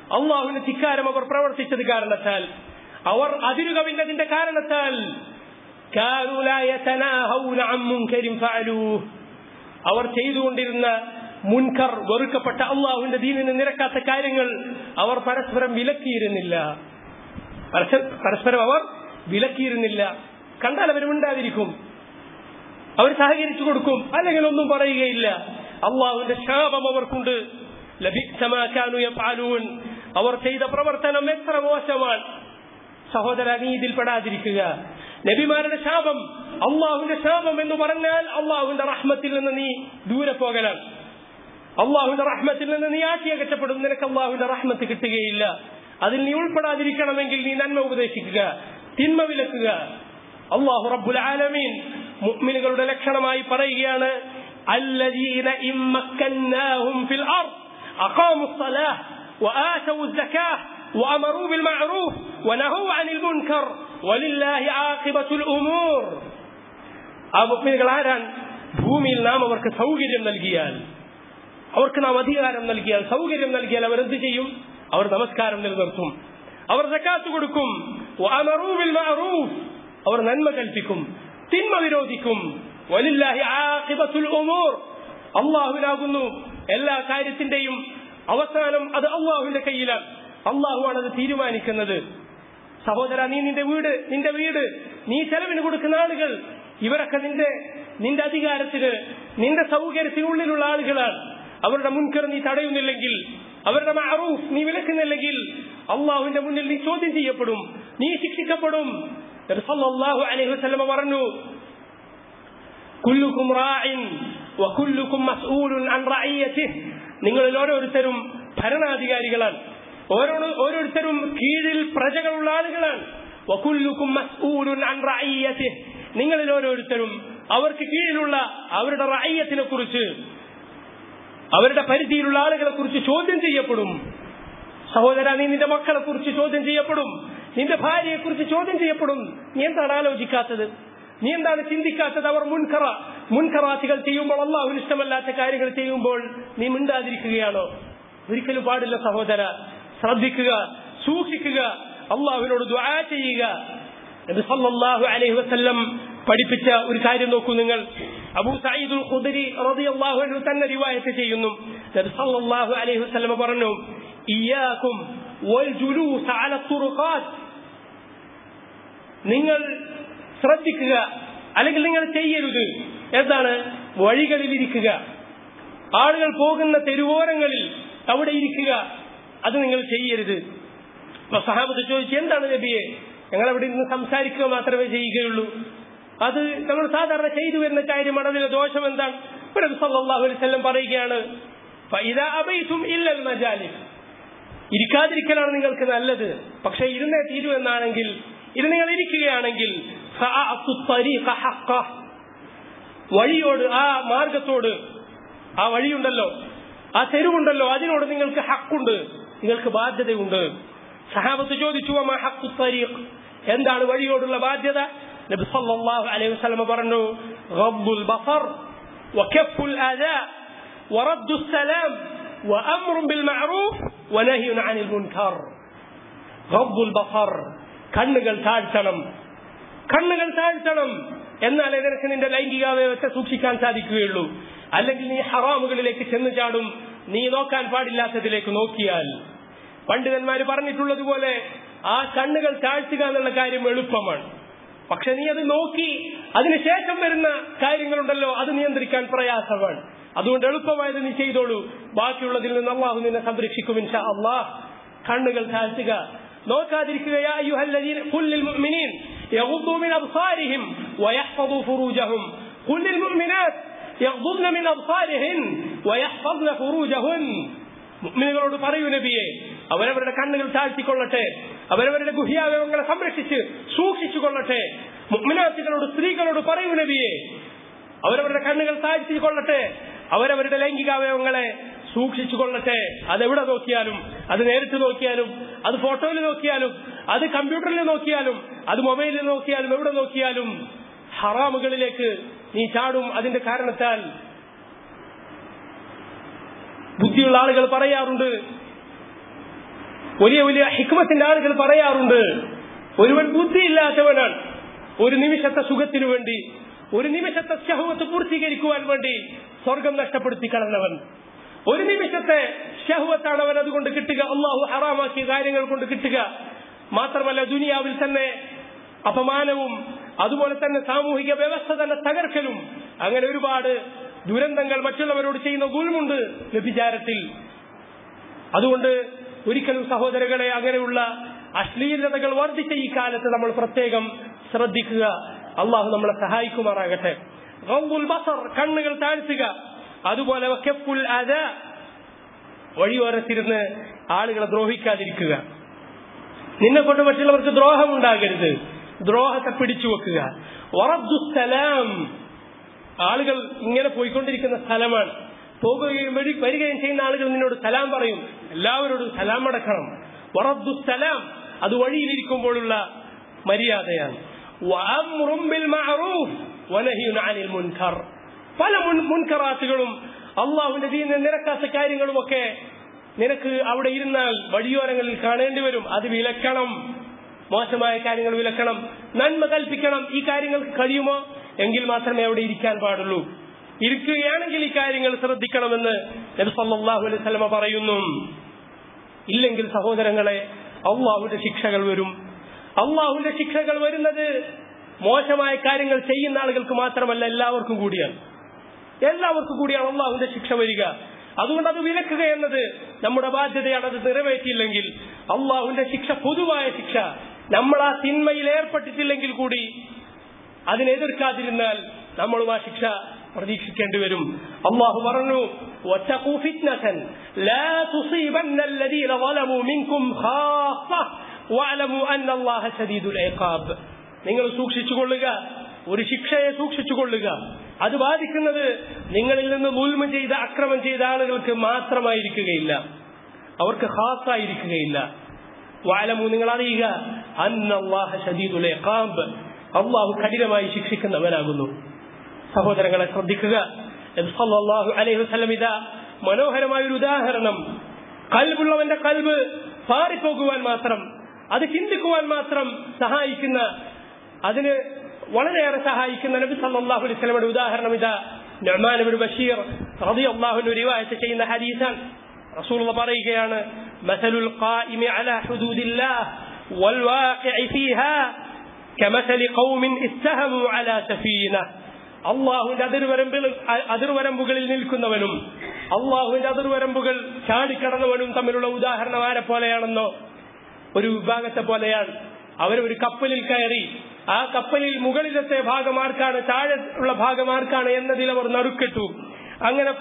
അള്ളാഹുവിന്റെ ധിക്കാരം അവർ പ്രവർത്തിച്ചത് കാരണത്താൽ അവർ അതിരുകവിഞ്ഞതിന്റെ കാരണത്താൽ كانوا لا يتناهون عن منكر فعلوه അവർ ചെയ്തുകൊണ്ടിരുന്ന മുൻകർ വെറുക്കപ്പെട്ട അള്ളാഹുവിന്റെ ദീനിന് നിരക്കാത്ത കാര്യങ്ങൾ അവർ പരസ്പരം വിലക്കിയിരുന്നില്ല പരസ്പ- പരസ്പരം അവർ വിലക്കിയിരുന്നില്ല കണ്ടാൽ അവർ മിണ്ടാതിരിക്കും അവർ സഹകരിച്ചു കൊടുക്കും അല്ലെങ്കിൽ ഒന്നും പറയുകയില്ല അള്ളാഹുവിന്റെ ശാപം അവർക്കുണ്ട് ലഭിച്ചമാ കാനു യഫ്അലൂൻ. അവർ ചെയ്ത പ്രവർത്തനം എത്ര മോശമാണ് സഹോദര നീ ഇതിൽ പെടാതിരിക്കുക നബിമാരുടെ ശാപം അള്ളാഹുവിന്റെ ശാപം എന്ന് പറഞ്ഞാൽ അള്ളാഹുവിന്റെ റഹ്മത്തിൽ നിന്ന് നീ ദൂരെ പോകലാണ് അള്ളാഹുവിന്റെ റഹ്മത്തിൽ നിന്ന് നീ ആട്ടി അകറ്റപ്പെടും നിനക്ക് അള്ളാഹുവിന്റെ റഹ്മത്ത് കിട്ടുകയില്ല അതിൽ നീ ഉൾപ്പെടാതിരിക്കണമെങ്കിൽ നീ നന്മ ഉപദേശിക്കുക തിന്മ വിലക്കുക അള്ളാഹു റബ്ബുൽ ആലമീൻ മുഅ്മിനുകളുടെ ലക്ഷണമായി പറയുകയാണ് الذين إن مكناهم في الأرض أقاموا الصلاة وآتوا الزكاة وأمروا بالمعروف ونهوا عن المنكر ولله عاقبة الأمور ആ മുഅ്മിനുകൾ ആരാൻ ഭൂമിയിൽ നാം അവർക്ക് സൗകര്യം നൽകിയാൽ അവർക്ക് നാം അധികാരം നൽകിയാൽ സൗകര്യം നൽകിയാൽ അവർ എന്ത് ചെയ്യും അവർ നമസ്കാരം നിലനിർത്തും അവർ സക്കാത്ത് കൊടുക്കും വഅമറൂ ബിൽ മഅറൂഫ് അവർ നന്മ കൽപ്പിക്കും തിന്മ വിരോധിക്കും വലില്ലാഹി ആഖിബത്തുൽ ഉമൂർ അള്ളാഹുവിനാകുന്നു എല്ലാ കാര്യത്തിന്റെയും അവസാനം അത് അള്ളാഹുവിന്റെ കയ്യിലാണ് അള്ളാഹുവാണ് അത് തീരുമാനിക്കുന്നത് സഹോദര നീ നിന്റെ വീട് നിന്റെ വീട് നീ ചെലവിന് കൊടുക്കുന്ന ആളുകൾ ഇവരൊക്കെ നിന്റെ നിന്റെ അധികാരത്തിന് നിന്റെ സൗകര്യത്തിനുള്ളിലുള്ള ആളുകളാണ് അവരുടെ മുൻകർ നീ തടയുന്നില്ലെങ്കിൽ അവരുടെ മഅറൂഫ് നീ വിലക്കുന്നില്ലെങ്കിൽ അള്ളാഹുവിന്റെ മുന്നിൽ നീ ചോദ്യം ചെയ്യപ്പെടും നീ ശിക്ഷിക്കപ്പെടും നബി സല്ലല്ലാഹു അലൈഹി വസല്ലമ പറഞ്ഞു കുല്ലുക്കും റാഇൻ വകുല്ലുക്കും മസ്ഊലുൻ അൻ റഅയ്യതിഹി നിങ്ങളിൽ ഓരോരുത്തരും ഭരണാധികാരികളാണ് ഓരോ ഓരോരുത്തരും കീഴിൽ പ്രജകളുള്ള ആളുകളാണ് വകുല്ലുക്കും മസ്ഊലുൻ അൻ റഅയ്യതിഹി നിങ്ങളിൽ ഓരോരുത്തരും അവർക്ക് കീഴിലുള്ള അവരുടെ റഅയ്യത്തിനെ കുറിച്ച് അവരുടെ പരിധിയിലുള്ള ആളുകളെ കുറിച്ച് ചോദ്യം ചെയ്യപ്പെടും സഹോദര നീ നിന്റെ മക്കളെ കുറിച്ച് ചോദ്യം ചെയ്യപ്പെടും നിന്റെ ഭാര്യയെ കുറിച്ച് ചോദ്യം ചെയ്യപ്പെടും നീ എന്താണ് ആലോചിക്കാത്തത് നീ എന്താണ് ചിന്തിക്കാത്തത് അവർ മുൻകറ മുൻകറാത്തികൾ ചെയ്യുമ്പോൾ അള്ളാഹുവിന് ഇഷ്ടമല്ലാത്ത കാര്യങ്ങൾ ചെയ്യുമ്പോൾ നീ മിണ്ടാതിരിക്കുകയാണോ ഒരിക്കലും പാടില്ല സഹോദര ശ്രദ്ധിക്കുക സൂക്ഷിക്കുക അള്ളാഹുവിനോട് ദ്വാ ചെയ്യുക നബി സല്ലല്ലാഹു അലൈഹി വസല്ലം പഠിപ്പിച്ച ഒരു കാര്യം നോക്കൂ നിങ്ങൾ അബൂ സഈദുൽ ഖുദരി റളിയല്ലാഹു അൻഹു തന്നെ റിവായത്ത് ചെയ്യുന്നു നബി സല്ലല്ലാഹു അലൈഹി വസല്ലം പറഞ്ഞു ഇയ്യാകും വൽ ജുലൂസ് അല തുറുഖാത്ത് നിങ്ങൾ ശ്രദ്ധിക്കുക അല്ലെങ്കിൽ നിങ്ങൾ ചെയ്യരുത് എന്താണ് വഴികളിൽ ഇരിക്കുക ആളുകൾ പോകുന്ന തെരുവോരങ്ങളിൽ അവിടെ ഇരിക്കുക അത് നിങ്ങൾ ചെയ്യരുത് അപ്പൊ സഹാബത്ത് ചോദിച്ചു എന്താണ് നബിയെ ഞങ്ങൾ അവിടെ ഇരുന്ന് സംസാരിക്കുക മാത്രമേ ചെയ്യുകയുള്ളൂ അത് നമ്മൾ സാധാരണ ചെയ്തു വരുന്ന കാര്യമാണ് അതിലെ ദോഷം എന്താണ് ഇപ്പൊ നബി സല്ലല്ലാഹു അലൈഹി വസല്ലം പറയുകയാണ് ഫഇദാ അബൈതും ഇല്ലൽ മജാലിസ് ഇരിക്കാതിരിക്കലാണ് നിങ്ങൾക്ക് നല്ലത് പക്ഷെ ഇരുന്നേ തീരൂ എന്നാണെങ്കിൽ ഇത് നിങ്ങൾ ഇരിക്കുകയാണെങ്കിൽ ഫഅഅതു ത്വരീഖ ഹഖ്ഖഹ്. വഴിയോട് ആ മാർഗത്തോട് ആ വഴിയുണ്ടല്ലോ ആ തെരുവുണ്ടല്ലോ അതിനോട് നിങ്ങൾക്ക് ഹക്കുണ്ട് നിങ്ങൾക്ക് ബാധ്യതയുണ്ട് സഹാബത്ത് ചോദിച്ചു "വമാ ഹഖ്ഖു ത്വരീഖ്?" എന്താണ് വഴിയോടുള്ള ബാധ്യത നബി സല്ലല്ലാഹു അലൈഹി വസല്ലം പറഞ്ഞു ഗബ്ബുൽ ബസർ വകഫുൽ ആദാ ورد السلام وأمر بالمعروف ونهي عن المنكر غض البصر കണ്ണുകൾ താഴ്ത്തണം കണ്ണുകൾ താഴ്ത്തണം എന്നാലേ നിനക്ക് നിന്റെ ലൈംഗികാവയവത്തെ സൂക്ഷിക്കാൻ സാധിക്കുകയുള്ളൂ അല്ലെങ്കിൽ നീ ഹറാമുകളിലേക്ക് ചെന്നു ചാടും നീ നോക്കാൻ പാടില്ലാത്തതിലേക്ക് നോക്കിയാൽ പണ്ഡിതന്മാർ പറഞ്ഞിട്ടുള്ളതുപോലെ ആ കണ്ണുകൾ താഴ്ത്തുക എന്നുള്ള കാര്യം എളുപ്പമാണ് പക്ഷെ നീ അത് നോക്കി അതിനുശേഷം വരുന്ന കാര്യങ്ങളുണ്ടല്ലോ അത് നിയന്ത്രിക്കാൻ പ്രയാസമാണ് അതുകൊണ്ട് എളുപ്പമായത് നീ ചെയ്തോളൂ ബാക്കിയുള്ളതിൽ നിന്ന് അള്ളാഹു നിന്നെ സംരക്ഷിക്കും ഇൻഷാ അള്ളാഹ് കണ്ണുകൾ താഴ്ത്തുക നോക്കാതിരിക്കുക യാ അയ്യുഹല്ലദീന ഖുൽ ലിൽ മുഅ്മിനീൻ യഗ്ദൂ മിൻ അബ്സാരിഹിം വയഹ്ഫദൂ ഫുറൂജഹും ഖുൽ ലിൽ മുഅ്മിനാത്ത് യഗ്ദുന മിൻ അബ്സാരിഹിൻ വയഹ്ഫദ്ന ഫുറൂജഹുൻ മുഅ്മിനുകളോട് പറയൂ നബിയെ അവരവരുടെ കണ്ണുകൾ താഴ്ത്തിക്കൊള്ളട്ടെ അവരവരുടെ ഗുഹ്യാവയവങ്ങളെ സംരക്ഷിച്ച് സൂക്ഷിച്ചു കൊള്ളട്ടെ മുഅ്മിനാത്തുകളോട് സ്ത്രീകളോട് പറയൂ നബിയെ അവരവരുടെ കണ്ണുകൾ താഴ്ത്തിക്കൊള്ളട്ടെ അവരവരുടെ ലൈംഗികാവയവങ്ങളെ സൂക്ഷിച്ചു കൊള്ളട്ടെ അതെവിടെ നോക്കിയാലും അത് നേരിട്ട് നോക്കിയാലും അത് ഫോട്ടോയിൽ നോക്കിയാലും അത് കമ്പ്യൂട്ടറിൽ നോക്കിയാലും അത് മൊബൈലിൽ നോക്കിയാലും എവിടെ നോക്കിയാലും ഹറാമുകളിലേക്ക് നീ ചാടും അതിന്റെ കാരണത്താൽ ബുദ്ധിയുള്ള ആളുകൾ പറയാറുണ്ട് വലിയ വലിയ ഹിക്മത്തിന്റെ ആളുകൾ പറയാറുണ്ട് ഒരുവൻ ബുദ്ധിയില്ലാത്തവനാണ് ഒരു നിമിഷത്തെ സുഖത്തിനു വേണ്ടി ഒരു നിമിഷത്തെ ശഹുവത്ത് പൂർത്തീകരിക്കുവാൻ വേണ്ടി സ്വർഗം നഷ്ടപ്പെടുത്തി കളഞ്ഞവൻ ഒരു നിമിഷത്തെ ഷഹുവത്താണ് അവൻ അതുകൊണ്ട് കിട്ടുക അള്ളാഹു ഹറാമാക്കിയ കാര്യങ്ങൾ കൊണ്ട് കിട്ടുക മാത്രമല്ല ദുനിയാവിൽ തന്നെ അപമാനവും അതുപോലെ തന്നെ സാമൂഹിക വ്യവസ്ഥ തന്നെ തകർക്കലും അങ്ങനെ ഒരുപാട് ദുരന്തങ്ങൾ മറ്റുള്ളവരോട് ചെയ്യുന്ന ഗുൽമുണ്ട് വ്യഭിചാരത്തിൽ അതുകൊണ്ട് ഒരിക്കലും സഹോദരങ്ങളെ അങ്ങനെയുള്ള അശ്ലീലതകൾ വർദ്ധിച്ച ഈ കാലത്ത് നമ്മൾ പ്രത്യേകം ശ്രദ്ധിക്കുക അള്ളാഹു നമ്മളെ സഹായിക്കുമാറാകട്ടെ ഗൗബുൽ ബസർ കണ്ണുകൾ താഴ്ത്തുക അതുപോലെ വക്കഫുൽ അത വഴിയോരത്തിരുന്ന് ആളുകളെ ദ്രോഹിക്കാതിരിക്കുക നിന്നെ കൊണ്ട് മറ്റുള്ളവർക്ക് ദ്രോഹം ഉണ്ടാകരുത് ദ്രോഹത്തെ പിടിച്ചു വെക്കുക വറദ്ദുസ്സലാം ആളുകൾ ഇങ്ങനെ പോയിക്കൊണ്ടിരിക്കുന്ന സ്ഥലമാണ് പോകുകയും വഴി വരികയും ചെയ്യുന്ന ആളുകൾ നിന്നോട് സലാം പറയും എല്ലാവരോടും സലാം അടക്കണം വറദ്ദുസ്സലാം അത് വഴിയിലിരിക്കുമ്പോഴുള്ള മര്യാദയാണ് വഅംറും ബിൽ മഅറൂഫ് വനഹിയുൻ അനിൽ മുൻകർ പല മുൻ മുൻകറാത്തുകളും അള്ളാഹുവിന്റെ ദീനിനെ നിരക്കാത്ത കാര്യങ്ങളുമൊക്കെ നിനക്ക് അവിടെ ഇരുന്നാൽ വഴിയോരങ്ങളിൽ കാണേണ്ടി വരും അത് വിലക്കണം മോശമായ കാര്യങ്ങൾ വിലക്കണം നന്മ കൽപ്പിക്കണം ഈ കാര്യങ്ങൾ കഴിയുമോ എങ്കിൽ മാത്രമേ അവിടെ ഇരിക്കാൻ പാടുള്ളൂ ഇരിക്കുകയാണെങ്കിൽ ഈ കാര്യങ്ങൾ ശ്രദ്ധിക്കണമെന്ന് നബി സല്ലല്ലാഹു അലൈഹി വസല്ലമ പറയുന്നു ഇല്ലെങ്കിൽ സഹോദരങ്ങളെ അള്ളാഹുവിന്റെ ശിക്ഷകൾ വരും അള്ളാഹുവിന്റെ ശിക്ഷകൾ വരുന്നത് മോശമായ കാര്യങ്ങൾ ചെയ്യുന്ന ആളുകൾക്ക് മാത്രമല്ല എല്ലാവർക്കും കൂടിയാണ് എല്ലാവർക്കും കൂടിയാണ് അള്ളാഹുവിന്റെ ശിക്ഷ വരിക അതുകൊണ്ട് അത് വിലക്കുക എന്നത് നമ്മുടെ ബാധ്യതയാണ് അത് നിറവേറ്റിയില്ലെങ്കിൽ അള്ളാഹുവിന്റെ ശിക്ഷ പൊതുവായ ശിക്ഷ നമ്മൾ ആ തിന്മയിൽ ഏർപ്പെട്ടിട്ടില്ലെങ്കിൽ കൂടി അതിനെതിർക്കാതിരുന്നാൽ നമ്മളും ആ ശിക്ഷ പ്രതീക്ഷിക്കേണ്ടി വരും അള്ളാഹു പറഞ്ഞു واتقوا فتنة لا تصيبن الذين ظلموا منكم خاصة واعلموا أن الله شديد العقاب നിങ്ങൾ സൂക്ഷിച്ചുകൊള്ളുക ഒരു ശിക്ഷയെ സൂക്ഷിച്ചുകൊള്ളുക അത് ബാധിക്കുന്നത് നിങ്ങളിൽ നിന്ന് മുൽമ ചെയ്ത അക്രമം ചെയ്ത ആളുകൾക്ക് മാത്രമായിരിക്കുകയില്ല അവർക്ക് ഹാസായിരിക്കുകയില്ല വാലമു നിങ്ങൾ അറിയുക അന്നല്ലാഹ ഷദീദുൽ ഇഖാബ് അള്ളാഹു കഠിനമായി ശിക്ഷിക്കുന്നവനാകുന്നു സഹോദരങ്ങളെ ശ്രദ്ധിക്കുക നബി സല്ലല്ലാഹു അലൈഹി വസല്ലം ഇതാ മനോഹരമായ ഒരു ഉദാഹരണം കൽബുള്ളവന്റെ കൽബ് പാറിപ്പോകുവാൻ മാത്രം അത് ചിന്തിക്കുവാൻ മാത്രം സഹായിക്കുന്ന അതിന് വളരെയേറെ സഹായിക്കുന്ന നബി സല്ലല്ലാഹു അലൈഹി വസല്ലമയുടെ ഉദാഹരണം ഇതാ നുഅ്മാൻ ഇബ്നു ബഷീർ റളിയല്ലാഹു അൻഹു റിവായത്ത് ചെയ്യുന്ന ഹദീസാണ് റസൂൽ പറയുകയാണ് മസലുൽ ഖായിമി അലാ ഹുദൂദില്ലാഹ് والواقع فيها كمثل قوم استهموا على سفينه അള്ളാഹുവിന്റെ അതിർവരമ്പിൽ അതിർവരമ്പുകളിൽ നിൽക്കുന്നവനും അള്ളാഹുവിന്റെ അതിർവരമ്പുകൾ ചാടിക്കടന്നവനും തമ്മിലുള്ള ഉദാഹരണം ആരെ പോലെയാണെന്നോ ഒരു വിഭാഗത്തെ പോലെയാണ് അവർ ഒരു കപ്പലിൽ കയറി ആ കപ്പലിൽ മുകളിലത്തെ ഭാഗം ആർക്കാണ് താഴെ ഉള്ള ഭാഗം ആർക്കാണ് എന്നതിൽ അവർ നറുക്കിട്ടു അങ്ങനെ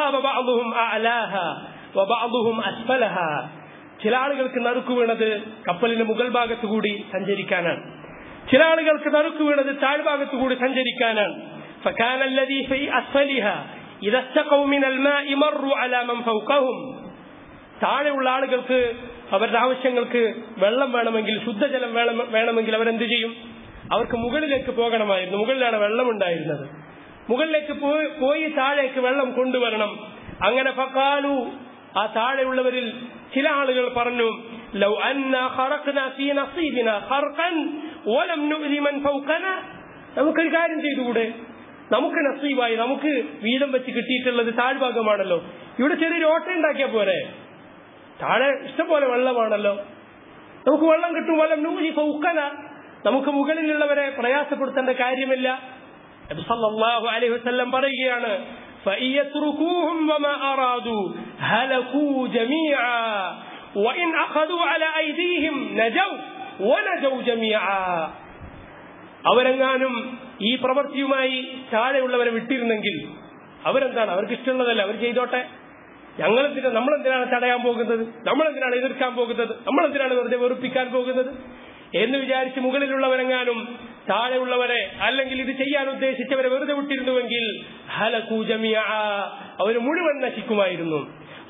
ചില ആളുകൾക്ക് നറുക്ക് വീണത് കപ്പലിന്റെ മുകൾ ഭാഗത്തു കൂടി സഞ്ചരിക്കാനാണ് ചില ആളുകൾക്ക് നറുക്ക് വീണത് താഴ്ഭാഗത്തു കൂടി സഞ്ചരിക്കാനാണ് فكان الذي في أسفلها إذا استقوا من الماء مروا على من فوقهم താഴെയുള്ള ആളുകൾക്ക് അവരുടെ ആവശ്യങ്ങൾക്ക് വെള്ളം വേണമെങ്കിൽ ശുദ്ധജലം വേണം വേണമെങ്കിൽ അവരെന്ത് ചെയ്യും അവർക്ക് മുകളിലേക്ക് പോകണമായിരുന്നു മുകളിലാണ് വെള്ളം ഉണ്ടായിരുന്നത് മുകളിലേക്ക് പോയി താഴേക്ക് വെള്ളം കൊണ്ടുവരണം അങ്ങനെ ഫക്കാലു ആ താഴെയുള്ളവരിൽ ചില ആളുകൾ പറഞ്ഞു ലൗ അന്ന ഖറഖ്ന ഫീ നസീബിന ഖർഖൻ വലം നുഅ്ലി മൻ ഫൗഖന നമുക്കൊരു കാര്യം ചെയ്തുകൂടെ നമുക്ക് നസീബായി നമുക്ക് വീതം വെച്ച് കിട്ടിയിട്ടുള്ളത് താഴ്ഭാഗമാണല്ലോ ഇവിടെ ചെറിയൊരു ഓട്ട ഉണ്ടാക്കിയാൽ പോരെ താഴെ ഇഷ്ടംപോലെ വെള്ളമാണല്ലോ നമുക്ക് വെള്ളം കിട്ടും വലം നൂലി ഫൗക്കന നമുക്ക് മുകളിലുള്ളവരെ പ്രയാസപ്പെടുത്തേണ്ട കാര്യമില്ല സല്ലല്ലാഹു അലൈഹി വസല്ലം പറയുകയാണ് فَإِيَتْرُكُوهُمْ وَمَا أَرَادُوا هَلَكُوا جَمِيعًا وَإِنْ أَخَذُوا عَلَى أَيْدِيهِمْ نَجَوْا وَنَجَوْا جَمِيعًا അവരെങ്ങാനും ഈ പ്രവൃത്തിയുമായി താഴെയുള്ളവരെ വിട്ടിരുന്നെങ്കിൽ അവരെന്താണ് അവർക്ക് ഇഷ്ടമുള്ളതല്ല അവർ ചെയ്തോട്ടെ ഞങ്ങൾ എന്തിനാ നമ്മളെന്തിനാണ് തടയാൻ പോകുന്നത് നമ്മളെന്തിനാണ് എതിർക്കാൻ പോകുന്നത് നമ്മളെന്തിനാണ് വെറുതെ വെറുപ്പിക്കാൻ പോകുന്നത് എന്ന് വിചാരിച്ച് മുകളിലുള്ളവരെങ്ങാനും താഴെയുള്ളവരെ അല്ലെങ്കിൽ ഇത് ചെയ്യാൻ ഉദ്ദേശിച്ചവരെ വെറുതെ വിട്ടിരുന്നുവെങ്കിൽ ഹലകൂജമിയ അവർ മുഴുവൻ നശിക്കുമായിരുന്നു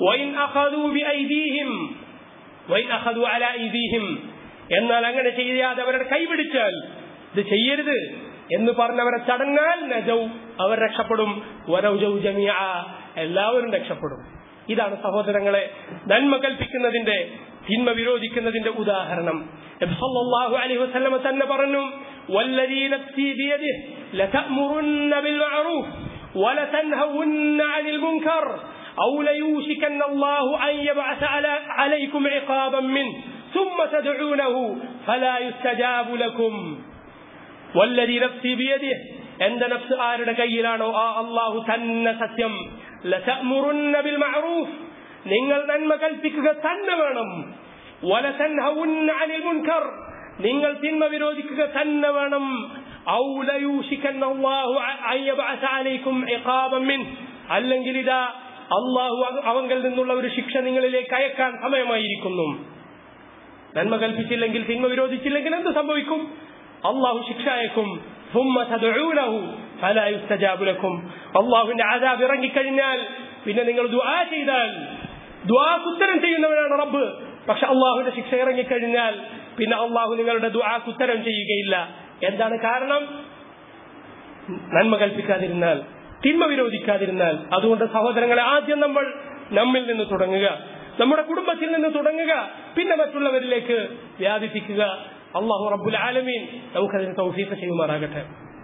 എന്നാൽ അങ്ങനെ ചെയ്യാതെ അവരുടെ കൈപിടിച്ചാൽ ഇത് ചെയ്യരുത് എന്ന് പറഞ്ഞവരെ ചടങ്ങാൽ നജൗ അവർ രക്ഷപ്പെടും വരൗജൗ ജമിയ എല്ലാവരും രക്ഷപ്പെടും ഇതാണ് സഹോദരങ്ങളെ നന്മ കൽപ്പിക്കുന്നതിന്റെ തിന്മ വിരോധിക്കുന്നതിന്റെ ഉദാഹരണം നബി സല്ലല്ലാഹു അലൈഹി വസല്ലമ തന്നെ പറഞ്ഞു വല്ലദീ നഫ്സി ബിയദിഹി ലതഅമുറുന്ന ബിൽ മഅറൂഫ് ولتنهون عن المنكر أو ليوشكن الله أن يبعث على عليكم عقابا منه ثم تدعونه فلا يستجاب لكم والذي نفسي بيده എന്റെ നഫ്സ് ആരുടെ കയ്യിലാണോ ആ അള്ളാഹു തന്നെ സത്യം ലതഅമുറുന്ന ബിൽ മഅറൂഫ് നിങ്ങൾ നന്മ കൽപ്പിക്കുക തന്നെ വേണം വലതൻഹവുന്ന അനിൽ മുൻകർ നിങ്ങൾ തിന്മ വിരോധിക്കുക തന്നെ വേണം ഔ ലയൂഷിക്കന്ന അല്ലാഹു അൻ യബ്അസ അലൈക്കും ഇഖാബൻ മിൻ അല്ലെങ്കിൽ ഇതാ അള്ളാഹു അവങ്കൽ നിന്നുള്ള ഒരു ശിക്ഷ നിങ്ങളിലേക്ക് അയക്കാൻ സമയമായിരിക്കുന്നു നന്മ കൽപ്പിച്ചില്ലെങ്കിൽ തിന്മ വിരോധിച്ചില്ലെങ്കിൽ എന്ത് സംഭവിക്കും അള്ളാഹു ശിക്ഷ അയക്കും ثم تدعونه فلا يستجاب لكم അള്ളാഹുവിന്റെ ആദാബ് ഇറങ്ങിക്കഴിഞ്ഞാൽ പിന്നെ നിങ്ങൾ ദുആ ചെയ്താൽ ദുആക്ക് ഉത്തരം ചെയ്യുന്നവനാണ് റബ്ബ് പക്ഷെ അള്ളാഹുവിന്റെ ശിക്ഷ ഇറങ്ങിക്കഴിഞ്ഞാൽ പിന്നെ അള്ളാഹു നിങ്ങളുടെ ദുആക്ക് ഉത്തരം ചെയ്യുകയില്ല എന്താണ് കാരണം നന്മ കൽപ്പിക്കാതിരുന്നാൽ തിന്മ വിരോധിക്കാതിരുന്നാൽ അതുകൊണ്ട് സഹോദരങ്ങളെ ആദ്യം നമ്മൾ നമ്മിൽ നിന്ന് തുടങ്ങുക നമ്മുടെ കുടുംബത്തിൽ നിന്ന് തുടങ്ങുക പിന്നെ മറ്റുള്ളവരിലേക്ക് വ്യാപിപ്പിക്കുക അള്ളാഹു റബ്ബുൽ ആലമീൻ നമുക്കതിന് തൗഫീഖ് ചെയ്യുമാറാകട്ടെ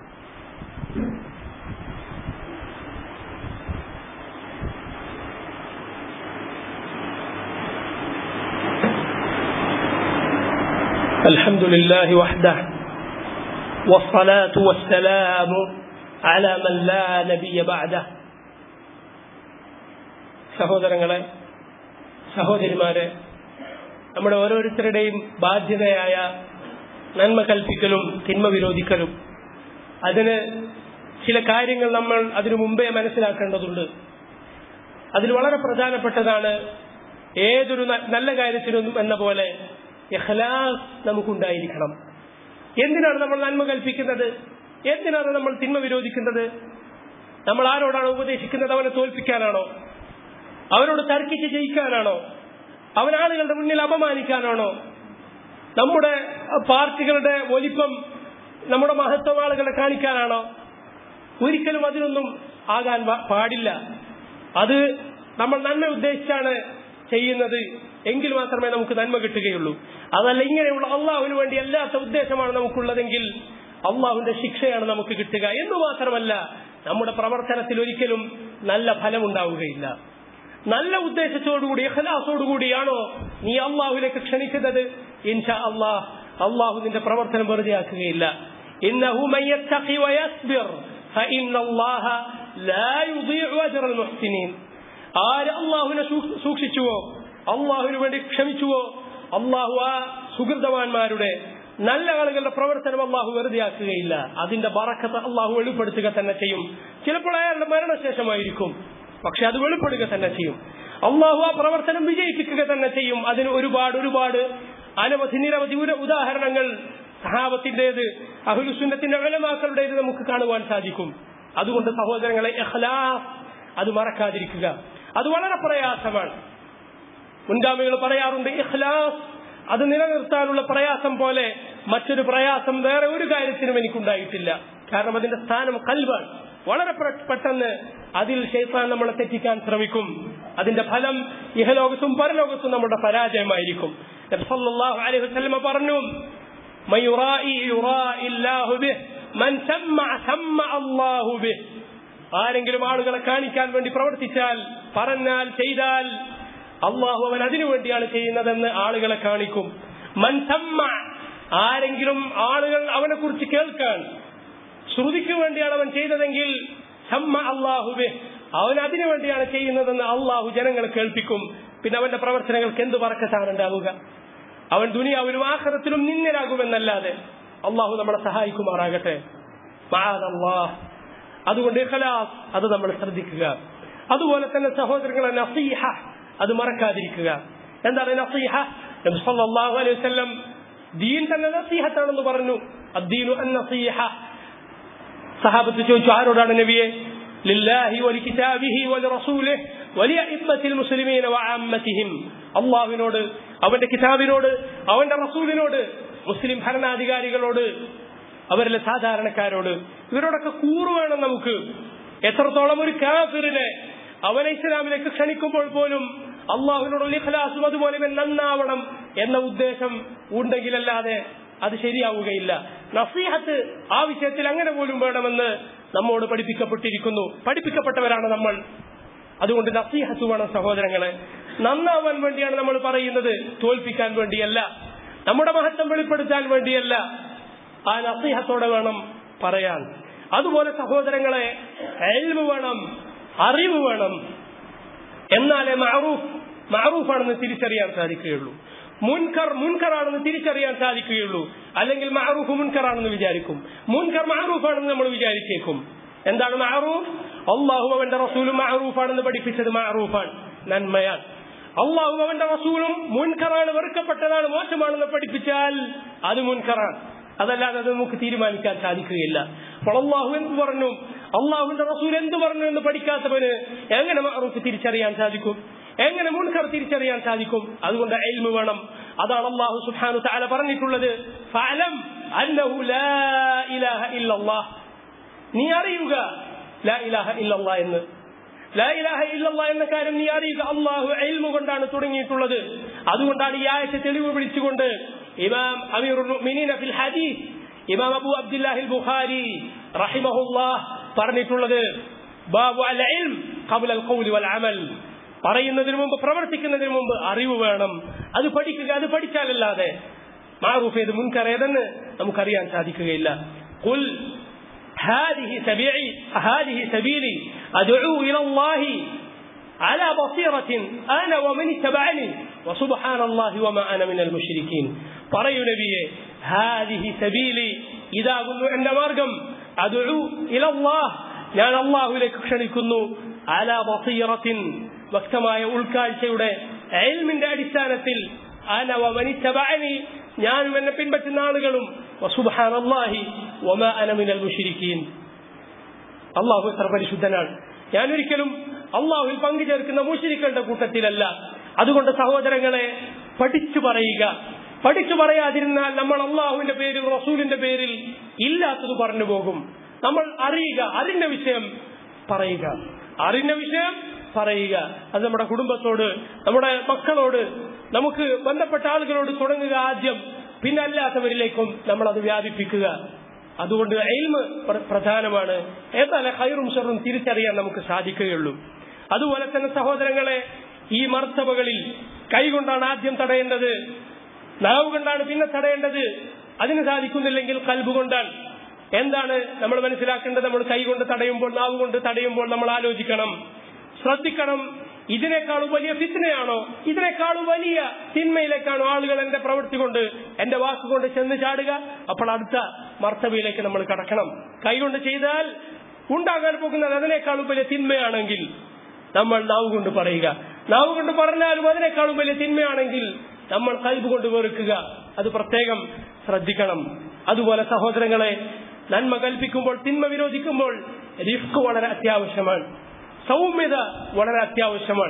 الحمد لله وحده والصلاة والسلام على من لا نبي بعده സഹോദരങ്ങളെ സഹോദരിമാരെ നമ്മുടെ ഓരോരുത്തരുടെയും ബാധ്യതയായ നന്മ കൽപ്പിക്കലും തിന്മ വിരോധിക്കലും അതിന് ചില കാര്യങ്ങൾ നമ്മൾ അതിനു മുമ്പേ മനസ്സിലാക്കേണ്ടതുണ്ട് അതിൽ വളരെ പ്രധാനപ്പെട്ടതാണ് ഏതൊരു നല്ല കാര്യത്തിനും എന്ന പോലെ ഇഖ്ലാസ് നമുക്കുണ്ടായിരിക്കണം എന്തിനാണ് നമ്മൾ നന്മ കൽപ്പിക്കുന്നത് എന്തിനാണ് നമ്മൾ തിന്മ വിരോധിക്കുന്നത് നമ്മൾ ആരോടാണ് ഉപദേശിക്കുന്നത് അവനെ തോൽപ്പിക്കാനാണോ അവനോട് തർക്കിച്ച് ജയിക്കാനാണോ അവൻ ആളുകളുടെ മുന്നിൽ അപമാനിക്കാനാണോ നമ്മുടെ പാർട്ടികളുടെ വലിപ്പം നമ്മുടെ മഹത്വം ആളുകളെ കാണിക്കാനാണോ ഒരിക്കലും അതിനൊന്നും ആകാൻ പാടില്ല അത് നമ്മൾ നന്മ ഉദ്ദേശിച്ചാണ് ചെയ്യുന്നത് എങ്കിൽ മാത്രമേ നമുക്ക് നന്മ കിട്ടുകയുള്ളൂ അതല്ല ഇങ്ങനെയുള്ള അള്ളാഹുവിന് വേണ്ടി അല്ലാത്ത ഉദ്ദേശമാണ് നമുക്കുള്ളതെങ്കിൽ അള്ളാഹുവിന്റെ ശിക്ഷയാണ് നമുക്ക് കിട്ടുക എന്ന് മാത്രമല്ല നമ്മുടെ പ്രവർത്തനത്തിൽ ഒരിക്കലും നല്ല ഫലം ഉണ്ടാവുകയില്ല നല്ല ഉദ്ദേശത്തോടുകൂടി എഹ്ലാസോടുകൂടിയാണോ നീ അള്ളാഹുലേക്ക് ക്ഷണിക്കുന്നത് ഇൻഷാ അള്ളാഹ് അള്ളാഹു നിന്റെ പ്രവർത്തനം വെറുതെ ആക്കുകയില്ല إنه من يتقي ويصبر فإن الله لا يضيع أجر المحسنين ആര് അള്ളാഹുവിനെ സൂക്ഷിച്ചുവോ അള്ളാഹുവിന് വേണ്ടി ക്ഷമിച്ചുവോ അള്ളാഹു ആ സുഹൃതവാന്മാരുടെ നല്ല ആളുകളുടെ പ്രവർത്തനം അള്ളാഹു വെറുതെയാക്കുകയില്ല അതിന്റെ ബറക്കത്ത് അള്ളാഹു വെളിപ്പെടുത്തുക തന്നെ ചെയ്യും ചിലപ്പോൾ അയാളുടെ മരണശേഷമായിരിക്കും പക്ഷെ അത് വെളിപ്പെടുക തന്നെ ചെയ്യും അള്ളാഹു ആ പ്രവർത്തനം വിജയിപ്പിക്കുക തന്നെ ചെയ്യും അതിന് ഒരുപാട് ഒരുപാട് അനവധി നിരവധി ഉദാഹരണങ്ങൾ സഹാബത്തിന്റേത് അഹുലുസുന്നത്തിന്റെ വിലമാക്കളുടേത് നമുക്ക് കാണുവാൻ സാധിക്കും അതുകൊണ്ട് സഹോദരങ്ങളെ എഹ്ലാസ് അത് മറക്കാതിരിക്കുക അത് വളരെ പ്രയാസമാണ് മുൻഗാമികൾ പറയാറുണ്ട് ഇഖ്ലാസ് അത് നിലനിർത്താനുള്ള പ്രയാസം പോലെ മറ്റൊരു പ്രയാസം വേറെ ഒരു കാര്യത്തിനും എനിക്കുണ്ടായിട്ടില്ല കാരണം അതിന്റെ സ്ഥാനം കൽവാണ് വളരെ പെട്ടെന്ന് അതിൽ ഷെയ്ത്താൻ നമ്മളെ തെറ്റിക്കാൻ ശ്രമിക്കും അതിന്റെ ഫലം ഇഹലോകത്തും പരലോകത്തും നമ്മുടെ പരാജയമായിരിക്കും അലൈഹി വസല്ലമ പറഞ്ഞു ആരെങ്കിലും ആളുകളെ കാണിക്കാൻ വേണ്ടി പ്രവർത്തിച്ചാൽ പറഞ്ഞാൽ ചെയ്താൽ അള്ളാഹു അവൻ അതിനു വേണ്ടിയാണ് ചെയ്യുന്നതെന്ന് ആളുകളെ കാണിക്കും മൻസമ്മ ആരെങ്കിലും ആളുകൾ അവനെ കുറിച്ച് കേൾക്കാൻ ശ്രുതിക്ക് വേണ്ടിയാണ് അവൻ ചെയ്തതെങ്കിൽ സമ്മ അള്ളാഹുബെ അവൻ അതിനു വേണ്ടിയാണ് ചെയ്യുന്നതെന്ന് അള്ളാഹു ജനങ്ങളെ കേൾപ്പിക്കും പിന്നെ അവന്റെ പ്രവർത്തനങ്ങൾക്ക് എന്ത് പറക്കത്താണ് ഉണ്ടാവുക അവൻ ദുനിയാവിലും ആഹ്റത്തിലും നിന്നരാകുമെന്നല്ലാതെ അള്ളാഹു നമ്മളെ സഹായിക്കുമാറാകട്ടെ അതുകൊണ്ട് ഇഖലാസ് അത് നമ്മൾ ശ്രദ്ധിക്കുക അതുപോലെ തന്നെ സഹോദരങ്ങളെ നസീഹ അത് മറക്കാതിരിക്കുക എന്താണ് നസീഹ നബി സല്ലല്ലാഹു അലൈഹി വസല്ലം ദീൻ തന്നെ നസീഹത്താണെന്ന് പറഞ്ഞു അദ്ദീനു അൻ നസീഹ സഹാബത്ത് ചോദിച്ചു ആരോടാണ് നബിയെ ലില്ലാഹി വലി കിതാബിഹി വലി റസൂലിഹി വലിയ ഇബ്ബത്തിൽ മുസ്ലിമീന വഅമ്മത്തിഹിം അള്ളാഹുവിനോട് അവന്റെ കിതാബിനോട് അവന്റെ റസൂലിനോട് മുസ്ലിം ഭരണാധികാരികളോട് അവരിലെ സാധാരണക്കാരോട് ഇവരോടൊക്കെ കൂറ് വേണം നമുക്ക് എത്രത്തോളം ഒരു കാഫിറിനെ അവനെ ഇസ്ലാമിലേക്ക് ക്ഷണിക്കുമ്പോൾ പോലും അള്ളാഹുവിനോടുള്ള ഇഖ്ലാസും അതുപോലെ ഇവൻ നന്നാവണം എന്ന ഉദ്ദേശം ഉണ്ടെങ്കിലല്ലാതെ അത് ശരിയാവുകയില്ല നസീഹത്ത് ആ വിഷയത്തിൽ അങ്ങനെ പോലും വേണമെന്ന് നമ്മോട് പഠിപ്പിക്കപ്പെട്ടിരിക്കുന്നു പഠിപ്പിക്കപ്പെട്ടവരാണ് നമ്മൾ അതുകൊണ്ട് നസീഹത്ത് വേണം സഹോദരങ്ങളെ നന്നാവാൻ വേണ്ടിയാണ് നമ്മൾ പറയുന്നത് തോൽപ്പിക്കാൻ വേണ്ടിയല്ല നമ്മുടെ മഹത്വം വെളിപ്പെടുത്താൻ വേണ്ടിയല്ല ആ നസീഹത്തോടെ വേണം പറയാൻ അതുപോലെ സഹോദരങ്ങളെ എൽവ് വേണം അറിവ് വേണം എന്നാലേ മഅറൂഫ് മഅറൂഫാണെന്ന് തിരിച്ചറിയാൻ സാധിക്കുകയുള്ളൂ മുൻകർ മുൻകറാണെന്ന് തിരിച്ചറിയാൻ സാധിക്കുകയുള്ളൂ അല്ലെങ്കിൽ മഅറൂഫ് മുൻകറാണെന്ന് വിചാരിക്കും മുൻകർ മഅറൂഫാണെന്ന് നമ്മൾ വിചാരിച്ചേക്കും എന്താണ് മഅറൂഫ് അള്ളാഹു അവന്റെ റസൂലും മഅറൂഫാണെന്ന് പഠിപ്പിച്ചത് മഅറൂഫാണ് നന്മയാണ് അള്ളാഹു അവന്റെ റസൂലും മുൻകറാണ് വെറുക്കപ്പെട്ടതാണ് മോശമാണെന്ന് പഠിപ്പിച്ചാൽ അത് മുൻകറാണ് അതല്ലാതെ അത് നമുക്ക് തീരുമാനിക്കാൻ സാധിക്കുകയില്ല അപ്പോൾ അള്ളാഹു എന്ത് പറഞ്ഞു അള്ളാഹുവിന്റെ റസൂൽ എന്ത് പറഞ്ഞു എന്ന് പഠിക്കാത്തവന് എങ്ങനെ മഅറൂഫ് തിരിച്ചറിയാൻ സാധിക്കും എങ്ങനെ മുൻകർ തിരിച്ചറിയാൻ സാധിക്കും അതുകൊണ്ട് എൽമ് വേണം അതാണ് അള്ളാഹു സുബ്ഹാനഹു തആല പറഞ്ഞിട്ടുള്ളത് ഫഅലം അന്നഹു ലാ ഇലാഹ ഇല്ലല്ലാഹ് നീ അറിയുക ലാ ഇലാഹ ഇല്ലല്ലാഹ് എന്ന് ലാ ഇലാഹ ഇല്ലല്ലാഹ് എന്ന കാര്യം നീ അറിയുക അള്ളാഹു എൽമു കൊണ്ടാണ് തുടങ്ങിയിട്ടുള്ളത് അതുകൊണ്ടാണ് ഈ ആയത്തെ തെളിവ് വിളിച്ചുകൊണ്ട് ഇമാം അമീറുൽ മുഅ്മിനീന ഫിൽ ഹദീസ് ഇമാം അബു അബ്ദുല്ലാഹിൽ ബുഖാരി റഹിമഹുല്ലാഹ് പറഞ്ഞിട്ടുള്ളത് ബാബു അൽ ഇൽം ഖബ്ല അൽ ഖൗലി വൽ അമൽ പറയുന്നതിന് മുമ്പ് പ്രവർത്തിക്കുന്നതിന് മുമ്പ് അറിവ് വേണം അത് പഠിക്കുക അത് പഠിച്ചാലല്ലാതെ മാറൂഫ് ഏത് മുൻകർ ഏതെന്ന് നമുക്കറിയാൻ സാധിക്കുകയില്ല قل هذه سبيعي هذه سبيلي أدعو إلى الله على بصيرة أنا ومن اتبعني وسبحان الله وما أنا من المشركين പറയൂ നബിയെ ഹാദിഹി സബീലി ഇതാകുന്നു എന്റെ മാർഗം അദുഉ ഇലല്ലാഹ് ഞാൻ അള്ളാഹുവിലേക്ക് ക്ഷണിക്കുന്നു അല ബസീറത്തിൻ വ്യക്തമായ ഉൾക്കാഴ്ചയുടെ എൽമിന്റെ അടിസ്ഥാനത്തിൽ അന വമനിത്തബഅനി ഞാനും എന്നെ പിൻപറ്റുന്ന ആളുകളും വസുബ്ഹാനല്ലാഹി വമാ അന മിനൽ മുശ്രിക്കീൻ അള്ളാഹു എത്ര പരിശുദ്ധനാണ് ഞാൻ ഒരിക്കലും അള്ളാഹുവിൽ പങ്കുചേർക്കുന്ന മുഷിരിക്കളുടെ കൂട്ടത്തിലല്ല അതുകൊണ്ട് സഹോദരങ്ങളെ പഠിച്ചു പറയുക പഠിച്ചു പറയാതിരുന്നാൽ നമ്മൾ അള്ളാഹുവിന്റെ പേരിൽ റസൂലിന്റെ പേരിൽ ഇല്ലാത്തത് പറഞ്ഞു പോകും നമ്മൾ അറിയുക അറിഞ്ഞ വിഷയം പറയുക അറിഞ്ഞ വിഷയം പറയുക അത് നമ്മുടെ കുടുംബത്തോട് നമ്മുടെ മക്കളോട് നമുക്ക് ബന്ധപ്പെട്ട ആളുകളോട് തുടങ്ങുക ആദ്യം പിന്നെ അല്ലാത്തവരിലേക്കും നമ്മൾ അത് വ്യാപിപ്പിക്കുക അതുകൊണ്ട് എൽമ് പ്രധാനമാണ് ഏതായാലും ഹൈറും ഷെറും തിരിച്ചറിയാൻ നമുക്ക് സാധിക്കുകയുള്ളൂ അതുപോലെ തന്നെ സഹോദരങ്ങളെ ഈ മർത്തബകളിൽ കൈകൊണ്ടാണ് ആദ്യം തടയേണ്ടത് നാവ് കൊണ്ടാണ് പിന്നെ തടയേണ്ടത് അതിന് സാധിക്കുന്നില്ലെങ്കിൽ കൽബ് കൊണ്ടാണ് എന്താണ് നമ്മൾ മനസ്സിലാക്കേണ്ടത് നമ്മൾ കൈകൊണ്ട് തടയുമ്പോൾ നാവ് കൊണ്ട് തടയുമ്പോൾ നമ്മൾ ആലോചിക്കണം ശ്രദ്ധിക്കണം ഇതിനേക്കാളും വലിയ ഫിത്നയാണോ ഇതിനേക്കാളും വലിയ തിന്മയിലേക്കാണോ ആളുകൾ എന്റെ പ്രവൃത്തി കൊണ്ട് എന്റെ വാക്കുകൊണ്ട് ചെന്ന് ചാടുക അപ്പോൾ അടുത്ത മർത്തബയിലേക്ക് നമ്മൾ കടക്കണം കൈകൊണ്ട് ചെയ്താൽ ഉണ്ടാകാൻ പോകുന്നത് അതിനേക്കാളും വലിയ തിന്മയാണെങ്കിൽ നമ്മൾ നാവ് കൊണ്ട് പറയുക നാവ് കൊണ്ട് പറഞ്ഞാലും അതിനേക്കാളും വലിയ തിന്മയാണെങ്കിൽ നമ്മൾ കൽബ് കൊണ്ട് വെറുക്കുക അത് പ്രത്യേകം ശ്രദ്ധിക്കണം അതുപോലെ സഹോദരങ്ങളെ നന്മ കൽപ്പിക്കുമ്പോൾ തിന്മ വിരോധിക്കുമ്പോൾ റിസ്ക് വളരെ അത്യാവശ്യമാണ് സൗമ്യത വളരെ അത്യാവശ്യമാണ്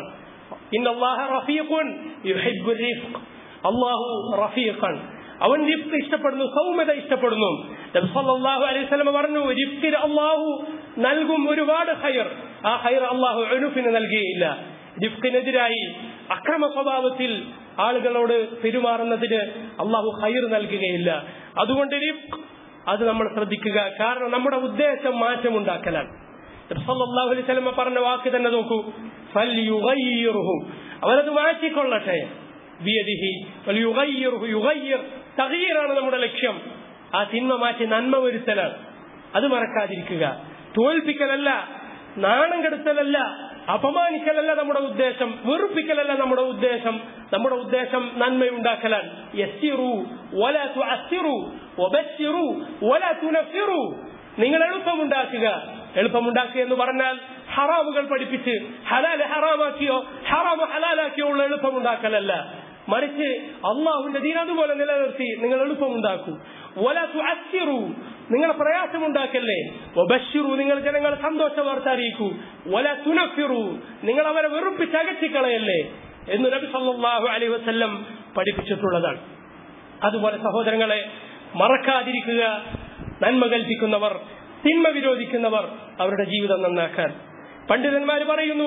അള്ളാഹു റഫീഖാണ് അവൻ റിഫ്ക് ഇഷ്ടപ്പെടുന്നു സൗമ്യത ഇഷ്ടപ്പെടുന്നു സല്ലല്ലാഹു അലൈഹി വസല്ലം പറഞ്ഞു റിഫ്കിന് അള്ളാഹു നൽകും ഒരുപാട് ഹൈർ ആ ഹൈർ അള്ളാഹു അനുഫിന് നൽകുകയില്ല റിഫ്കിനെതിരായി അക്രമ സ്വഭാവത്തിൽ ആളുകളോട് പെരുമാറുന്നതിന് അള്ളാഹു ഹൈർ നൽകുകയില്ല അതുകൊണ്ട് റിഫ്ക് അത് നമ്മൾ ശ്രദ്ധിക്കുക കാരണം നമ്മുടെ ഉദ്ദേശം മാറ്റമുണ്ടാക്കലാണ് സല്ലല്ലാഹു അലൈഹി വസല്ലം പറഞ്ഞ വാക്ക് തന്നെ നോക്കൂ ഫൽയുഗയ്യിറുഹു അവരത് മാറ്റിക്കൊള്ളട്ടെ ബിയദിഹി ഫൽയുഗയ്യിറുഹു യുഗയ്യിർ തഗീറാണ് നമ്മുടെ ലക്ഷ്യം ആ തിന്മ മാറ്റി നന്മ വരുത്തലാണ് അത് മറക്കാതിരിക്കുക തോൽപ്പിക്കലല്ല നാണം കെടുത്തലല്ല അപമാനിക്കലല്ല നമ്മുടെ ഉദ്ദേശം വെറുപ്പിക്കലല്ല നമ്മുടെ ഉദ്ദേശം നമ്മുടെ ഉദ്ദേശം നന്മയുണ്ടാക്കലാണ് യസ്സിറു വല തുഅസ്സിറു വബസ്സിറു വല തുനഫിറു നിങ്ങൾ എളുപ്പമുണ്ടാക്കുക എളുപ്പമുണ്ടാക്കുക എന്ന് പറഞ്ഞാൽ ഹറാമുകൾ പഠിപ്പിച്ച് ഹലാൽ ഹറാമാക്കിയോ ഹറാമ് ഹലാലാക്കിയോ ഉള്ള എളുപ്പമുണ്ടാക്കലല്ല മറിച്ച് അള്ളാഹുവിന്റെ ദീൻ അതുപോലെ നിലനിർത്തി നിങ്ങൾ എളുപ്പമുണ്ടാക്കൂ ഒല തുഅസ്സിറു നിങ്ങൾ പ്രയാസമുണ്ടാക്കല്ലേ ഒബഷിറു നിങ്ങൾ ജനങ്ങളെ സന്തോഷ വാർത്ത അറിയിക്കൂ ഒല തുനഫിറു നിങ്ങൾ അവരെ വെറുപ്പിച്ച് അകറ്റിക്കളയല്ലേ എന്ന് നബി സല്ലല്ലാഹു അലൈഹി വസല്ലം പഠിപ്പിച്ചിട്ടുള്ളതാണ് അതുപോലെ സഹോദരങ്ങളെ മറക്കാതിരിക്കുക നന്മ കൽപ്പിക്കുന്നവർ തിന്മ വിരോധിക്കുന്നവർ അവരുടെ ജീവിതം നന്നാക്കാൻ പണ്ഡിതന്മാർ പറയുന്നു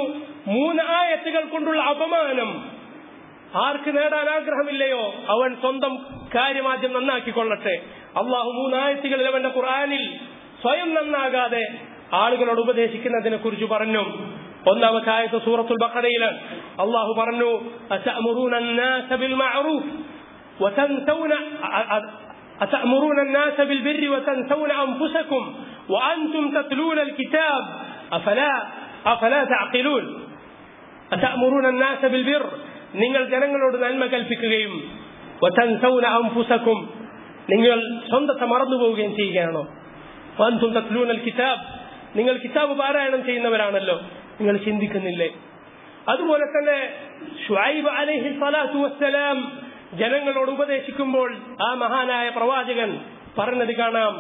മൂന്ന് ആയത്തുകൾ കൊണ്ടുള്ള അപമാനം ആർക്ക് നേടാൻ ആഗ്രഹമില്ലയോ അവൻ സ്വന്തം കാര്യം ആദ്യം നന്നാക്കിക്കൊള്ളട്ടെ അള്ളാഹു മൂന്നായത്തുകളിൽ അവന്റെ ഖുർആനിൽ സ്വയം നന്നാകാതെ ആളുകളോട് ഉപദേശിക്കുന്നതിനെ കുറിച്ച് പറഞ്ഞു ഒന്നാമത്തെ ആയത്ത് സൂറത്തുൽ ബഖറയിലാണ് അള്ളാഹു പറഞ്ഞു അതഅമുറൂന الناس بالمعروف وتنسون أتأمرون الناس بالبر وتنسون أنفسكم وأنتم تتلون الكتاب أفلا أفلا تعقلون أتأمرون الناس بالبر നിങ്ങൾ ജനങ്ങളോട് നന്മ കൽപ്പിക്കുകയും വതൻസൗന അൻഫുസക്കും നിങ്ങൾ സ്വന്തത്തെ മറന്നു പോവുകയും ചെയ്യുകയാണോ വൻതും തത്ലൂനൽ കിതാബ് നിങ്ങൾ കിതാബ് പാരായണം ചെയ്യുന്നവരാണല്ലോ നിങ്ങൾ ചിന്തിക്കുന്നില്ലേ അതുപോലെ തന്നെ ഷുഐബ് അലൈഹി സ്വലാത്തു വസ്സലാം ജനങ്ങളോട് ഉപദേശിക്കുമ്പോൾ ആ മഹാനായ പ്രവാചകൻ പറഞ്ഞത് കാണാം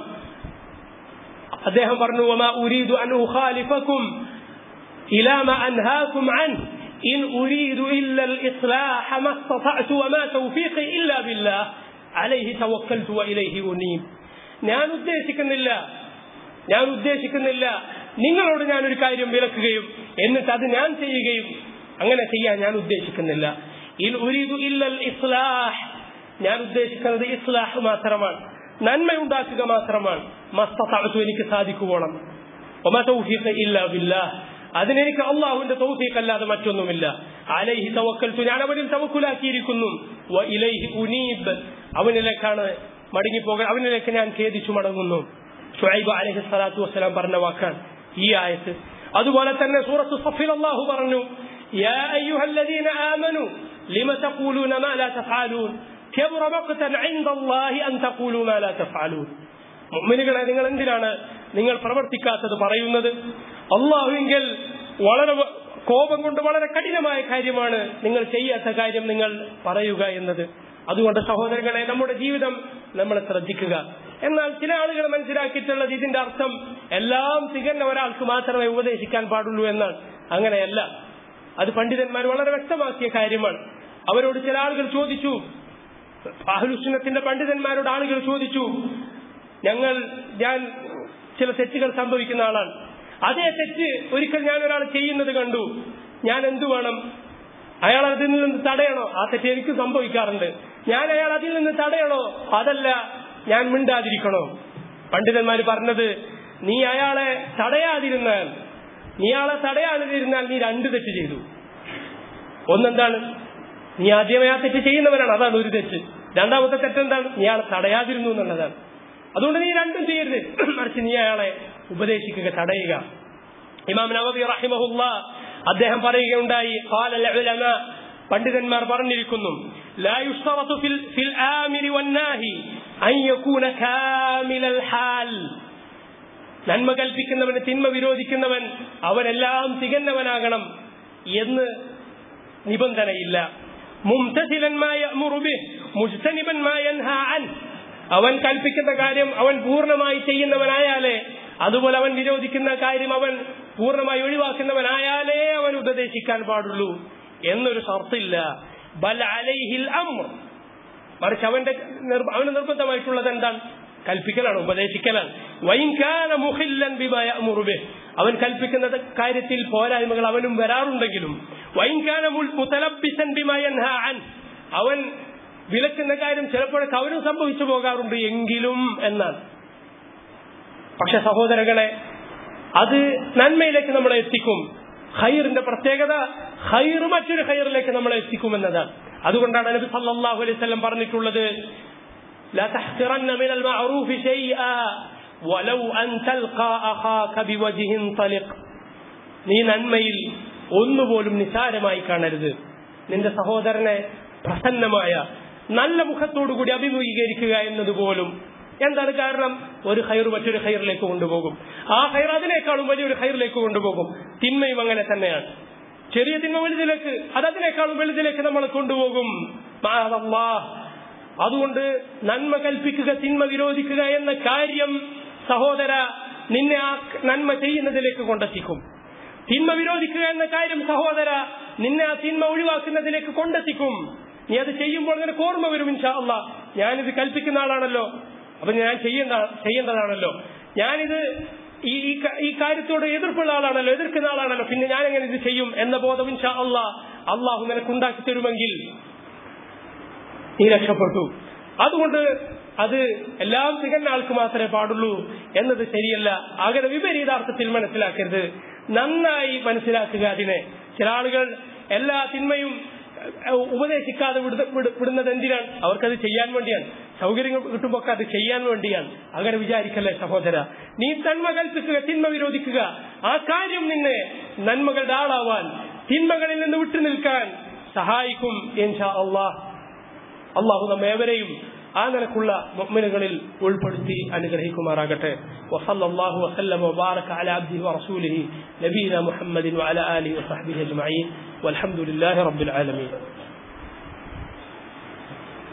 അദ്ദേഹം പറഞ്ഞു വമാ ഉരീദു അൻ ഉഖാലിഫക്കും ഇലാ മാ അൻഹാകും അൻ ഇൻ ഉരീദു ഇല്ല الإصلاح ما استطعت وما توفيقي إلا بالله عليه توكلت وإليه أنيب ഞാൻ ഉദ്ദേശിക്കുന്നില്ല ഞാൻ ഉദ്ദേശിക്കുന്നില്ല നിങ്ങളോട് ഞാൻ ഒരു കാര്യം വിലക്കുകയും എന്നിട്ട് അത് ഞാൻ ചെയ്യുകയും അങ്ങനെ ചെയ്യാൻ ഞാൻ ഉദ്ദേശിക്കുന്നില്ല ഇൻ ഉരീദു ഇല്ലൽ ഇസ്ലാഹ് ഞാൻ ഉദ്ദേശിക്കുന്നത് ഇസ്ലാഹ് മാത്രമാണ് നന്മയുണ്ടാക്കുക മാത്രമാണ് മസ്തത്തു എനിക്ക് സാധിക്കുവോണം ഇല്ല ബില്ലാഹ് അതിനെനിക്ക് അള്ളാഹുവിന്റെ തൗഫീഖ് അല്ലാതെ മറ്റൊന്നുമില്ല അലൈഹി തവക്കൽത്തു ഞാൻ അവനിൽ തവക്കുലാക്കിയിരിക്കുന്നു വ ഇലൈഹി ഉനീബ് അവനിലേക്കാണ് മടങ്ങിപ്പോകാൻ അവനിലേക്ക് ഞാൻ ഖേദിച്ചു മടങ്ങുന്നു ഷുഐബ് അലൈഹി സ്വലാത്തു വസ്സലാം പറഞ്ഞ വാക്കാണ് ഈ ആയത്ത് അതുപോലെ തന്നെ സൂറത്ത് സഫിൽ അള്ളാഹു പറഞ്ഞു يا أيها الذين آمنوا لم تقولون ما لا تفعلون كبر مقتا عند الله أن تقولوا ما لا تفعلون മുഅ്മിനുകളെ നിങ്ങൾ എന്തിനാണ് നിങ്ങൾ പ്രവർത്തിക്കാത്തത് പറയുന്നത് അള്ളാഹുവിങ്കിൽ വളരെ കോപം കൊണ്ട് വളരെ കഠിനമായ കാര്യമാണ് നിങ്ങൾ ചെയ്യാത്ത കാര്യം നിങ്ങൾ പറയുക എന്നത് അതുകൊണ്ട് സഹോദരങ്ങളെ നമ്മുടെ ജീവിതം നമ്മൾ ശ്രദ്ധിക്കുക എന്നാൽ ചില ആളുകൾ മനസ്സിലാക്കിയിട്ടുള്ളത് ഇതിന്റെ അർത്ഥം എല്ലാം തികഞ്ഞ ഒരാൾക്ക് മാത്രമേ ഉപദേശിക്കാൻ പാടുള്ളൂ എന്നാണ് അങ്ങനെയല്ല അത് പണ്ഡിതന്മാർ വളരെ വ്യക്തമാക്കിയ കാര്യമാണ് അവരോട് ചില ആളുകൾ ചോദിച്ചു അഹ്ലുസുന്നത്തിന്റെ പണ്ഡിതന്മാരോട് ആളുകൾ ചോദിച്ചു ഞങ്ങൾ ഞാൻ ചില തെറ്റുകൾ സംഭവിക്കുന്ന ആളാണ് അതേ തെറ്റ് ഒരിക്കൽ ഞാൻ ഒരാൾ ചെയ്യുന്നത് കണ്ടു ഞാൻ എന്തു വേണം അയാൾ അതിൽ നിന്ന് തടയണോ ആ തെറ്റ് എനിക്ക് സംഭവിക്കാറുണ്ട് ഞാൻ അയാൾ അതിൽ നിന്ന് തടയണോ അതല്ല ഞാൻ മിണ്ടാതിരിക്കണോ പണ്ഡിതന്മാർ പറഞ്ഞത് നീ അയാളെ തടയാതിരുന്നാൽ നീ ആളെ തടയാതിരുന്നാൽ നീ രണ്ട് തെറ്റ് ചെയ്തു ഒന്നെന്താണ് നീ ആദ്യമേ ആ തെറ്റ് ചെയ്യുന്നവനാണ് അതാണ് ഒരു തെറ്റ് രണ്ടാമത്തെ തെറ്റെന്താണ് നീ ആളെ തടയാതിരുന്നു എന്നുള്ളതാണ് അതുകൊണ്ട് നീ രണ്ടും ചെയ്യരുത് മറിച്ച് നീ അയാളെ ഉപദേശിക്കുക തടയുക ഇമാം നവബി റഹിമഹുല്ല അദ്ദേഹം പറയുകയുണ്ടായി പണ്ഡിതന്മാർ പറഞ്ഞിരിക്കുന്നു لا يشترط في في الآمر والناهي أن يكون كامل الحال നന്മ കൽപ്പിക്കുന്നവന് തിന്മ വിരോധിക്കുന്നവൻ അവനെല്ലാം തികഞ്ഞവനാകണം എന്ന് നിബന്ധനയില്ല മുംതസിലന്മായ മുജ്തനിബന്മായ അവൻ കൽപ്പിക്കുന്ന കാര്യം അവൻ പൂർണ്ണമായി ചെയ്യുന്നവനായാലേ അതുപോലെ അവൻ വിരോധിക്കുന്ന കാര്യം അവൻ പൂർണ്ണമായി ഒഴിവാക്കുന്നവനായാലേ അവൻ ഉപദേശിക്കാൻ പാടുള്ളൂ എന്നൊരു ഷർത്തില്ല ബൽ അലൈഹിൽ അമ്ർ മറിച്ച് അവന്റെ അവന് നിർബന്ധമായിട്ടുള്ളത് എന്താണ് കൽപ്പിക്കലാണ് ഉപദേശിക്കലാണ് വൈകാന മുഹില്ലൻ അവൻ കൽപ്പിക്കുന്ന കാര്യത്തിൽ പോരായ്മകൾ അവനും വരാറുണ്ടെങ്കിലും വൈകാന മുതലബിസൻ അവൻ വിലക്കുന്ന കാര്യം ചിലപ്പോഴൊക്കെ അവനും സംഭവിച്ചു പോകാറുണ്ട് എങ്കിലും എന്നാണ് പക്ഷെ സഹോദരങ്ങളെ അത് നന്മയിലേക്ക് നമ്മളെ എത്തിക്കും ഖൈറിന്റെ പ്രത്യേകത ഖൈർ മറ്റൊരു ഖൈറിലേക്ക് നമ്മളെ എത്തിക്കുമെന്നതാണ് അതുകൊണ്ടാണ് നബി സല്ലല്ലാഹു അലൈഹി വസല്ലം പറഞ്ഞിട്ടുള്ളത് لا تحقرن من المعروف شيئا ولو أن تلقى أخاك بوجه طلق നീ നന്മയിൽ ഒന്നുപോലും നിസാരമായി കാണരുത് നിന്റെ സഹോദരനെ പ്രസന്നമായ നല്ല മുഖത്തോടുകൂടി അഭിമുഖീകരിക്കുക എന്നതുപോലും എന്താണ് കാരണം ഒരു ഹൈർ മറ്റൊരു ഹൈറിലേക്ക് കൊണ്ടുപോകും ആ ഹൈർ അതിനേക്കാളും വലിയൊരു ഹൈറിലേക്ക് കൊണ്ടുപോകും തിന്മയും അങ്ങനെ തന്നെയാണ് ചെറിയ തിന്മ വലുതിലേക്ക് അത് അതിനേക്കാളും വലുതിലേക്ക് നമ്മൾ കൊണ്ടുപോകും അതുകൊണ്ട് നന്മ കൽപ്പിക്കുക തിന്മ വിരോധിക്കുക എന്ന കാര്യം സഹോദര നിന്നെ ആ നന്മ ചെയ്യുന്നതിലേക്ക് കൊണ്ടെത്തിക്കും തിന്മ വിരോധിക്കുക എന്ന കാര്യം സഹോദര നിന്നെ ആ തിന്മ ഒഴിവാക്കുന്നതിലേക്ക് കൊണ്ടെത്തിക്കും നീ അത് ചെയ്യുമ്പോൾ നിനക്ക് ഓർമ്മ വരും ഇൻഷാ അല്ല ഞാനിത് കൽപ്പിക്കുന്ന ആളാണല്ലോ അപ്പൊ ഞാൻ ചെയ്യേണ്ട ചെയ്യേണ്ടതാണല്ലോ ഞാനിത് ഈ ഈ ക- ഈ കാര്യത്തോട് എതിർപ്പുള്ള ആളാണല്ലോ എതിർക്കുന്ന ആളാണല്ലോ പിന്നെ ഞാൻ എങ്ങനെ ഇത് ചെയ്യും എന്ന ബോധം ഇൻഷാ അള്ളാ അള്ളാഹു നിനക്ക് ഉണ്ടാക്കി തരുമെങ്കിൽ നീ രക്ഷപ്പെട്ടു അതുകൊണ്ട് അത് എല്ലാം തികഞ്ഞ ആൾക്ക് മാത്രമേ പാടുള്ളൂ എന്നത് ശരിയല്ല അങ്ങനെ വിപരീതാർത്ഥത്തിൽ മനസ്സിലാക്കരുത് നന്നായി മനസ്സിലാക്കുക അതിനെ ചില ആളുകൾ എല്ലാ തിന്മയും ഏഹ്, ഉപദേശിക്കാതെ വിടുന്ന- വിട- വിടുന്നത് എന്തിനാണ് അവർക്കത് ചെയ്യാൻ വേണ്ടിയാണ് സൗകര്യങ്ങൾ കിട്ടുമ്പോൾ അത് ചെയ്യാൻ വേണ്ടിയാണ് അങ്ങനെ വിചാരിക്കല്ലേ സഹോദര നീ നന്മ കൽപ്പിക്കുക തിന്മ വിരോധിക്കുക ആ കാര്യം നിന്നെ നന്മകളുടെ ആളാവാൻ തിന്മകളിൽ നിന്ന് വിട്ടു നിൽക്കാൻ സഹായിക്കും ഇൻഷാ അള്ളാഹ് അള്ളാഹു നമ്മേവരെയും ആ നിലക്കുള്ള മുഅ്മിനുകളിൽ ഉൾപ്പെടുത്തി അനുഗ്രഹിക്കുമാറാകട്ടെ വസല്ലല്ലാഹു വസല്ലമ വബാറക അലാ അബ്ദിഹി വറസൂലിഹി നബീന മുഹമ്മദിൻ വഅലാ ആലിഹി വസഹ്ബിഹി അജ്മഈൻ വൽഹംദുലില്ലാഹി റബ്ബിൽ ആലമീൻ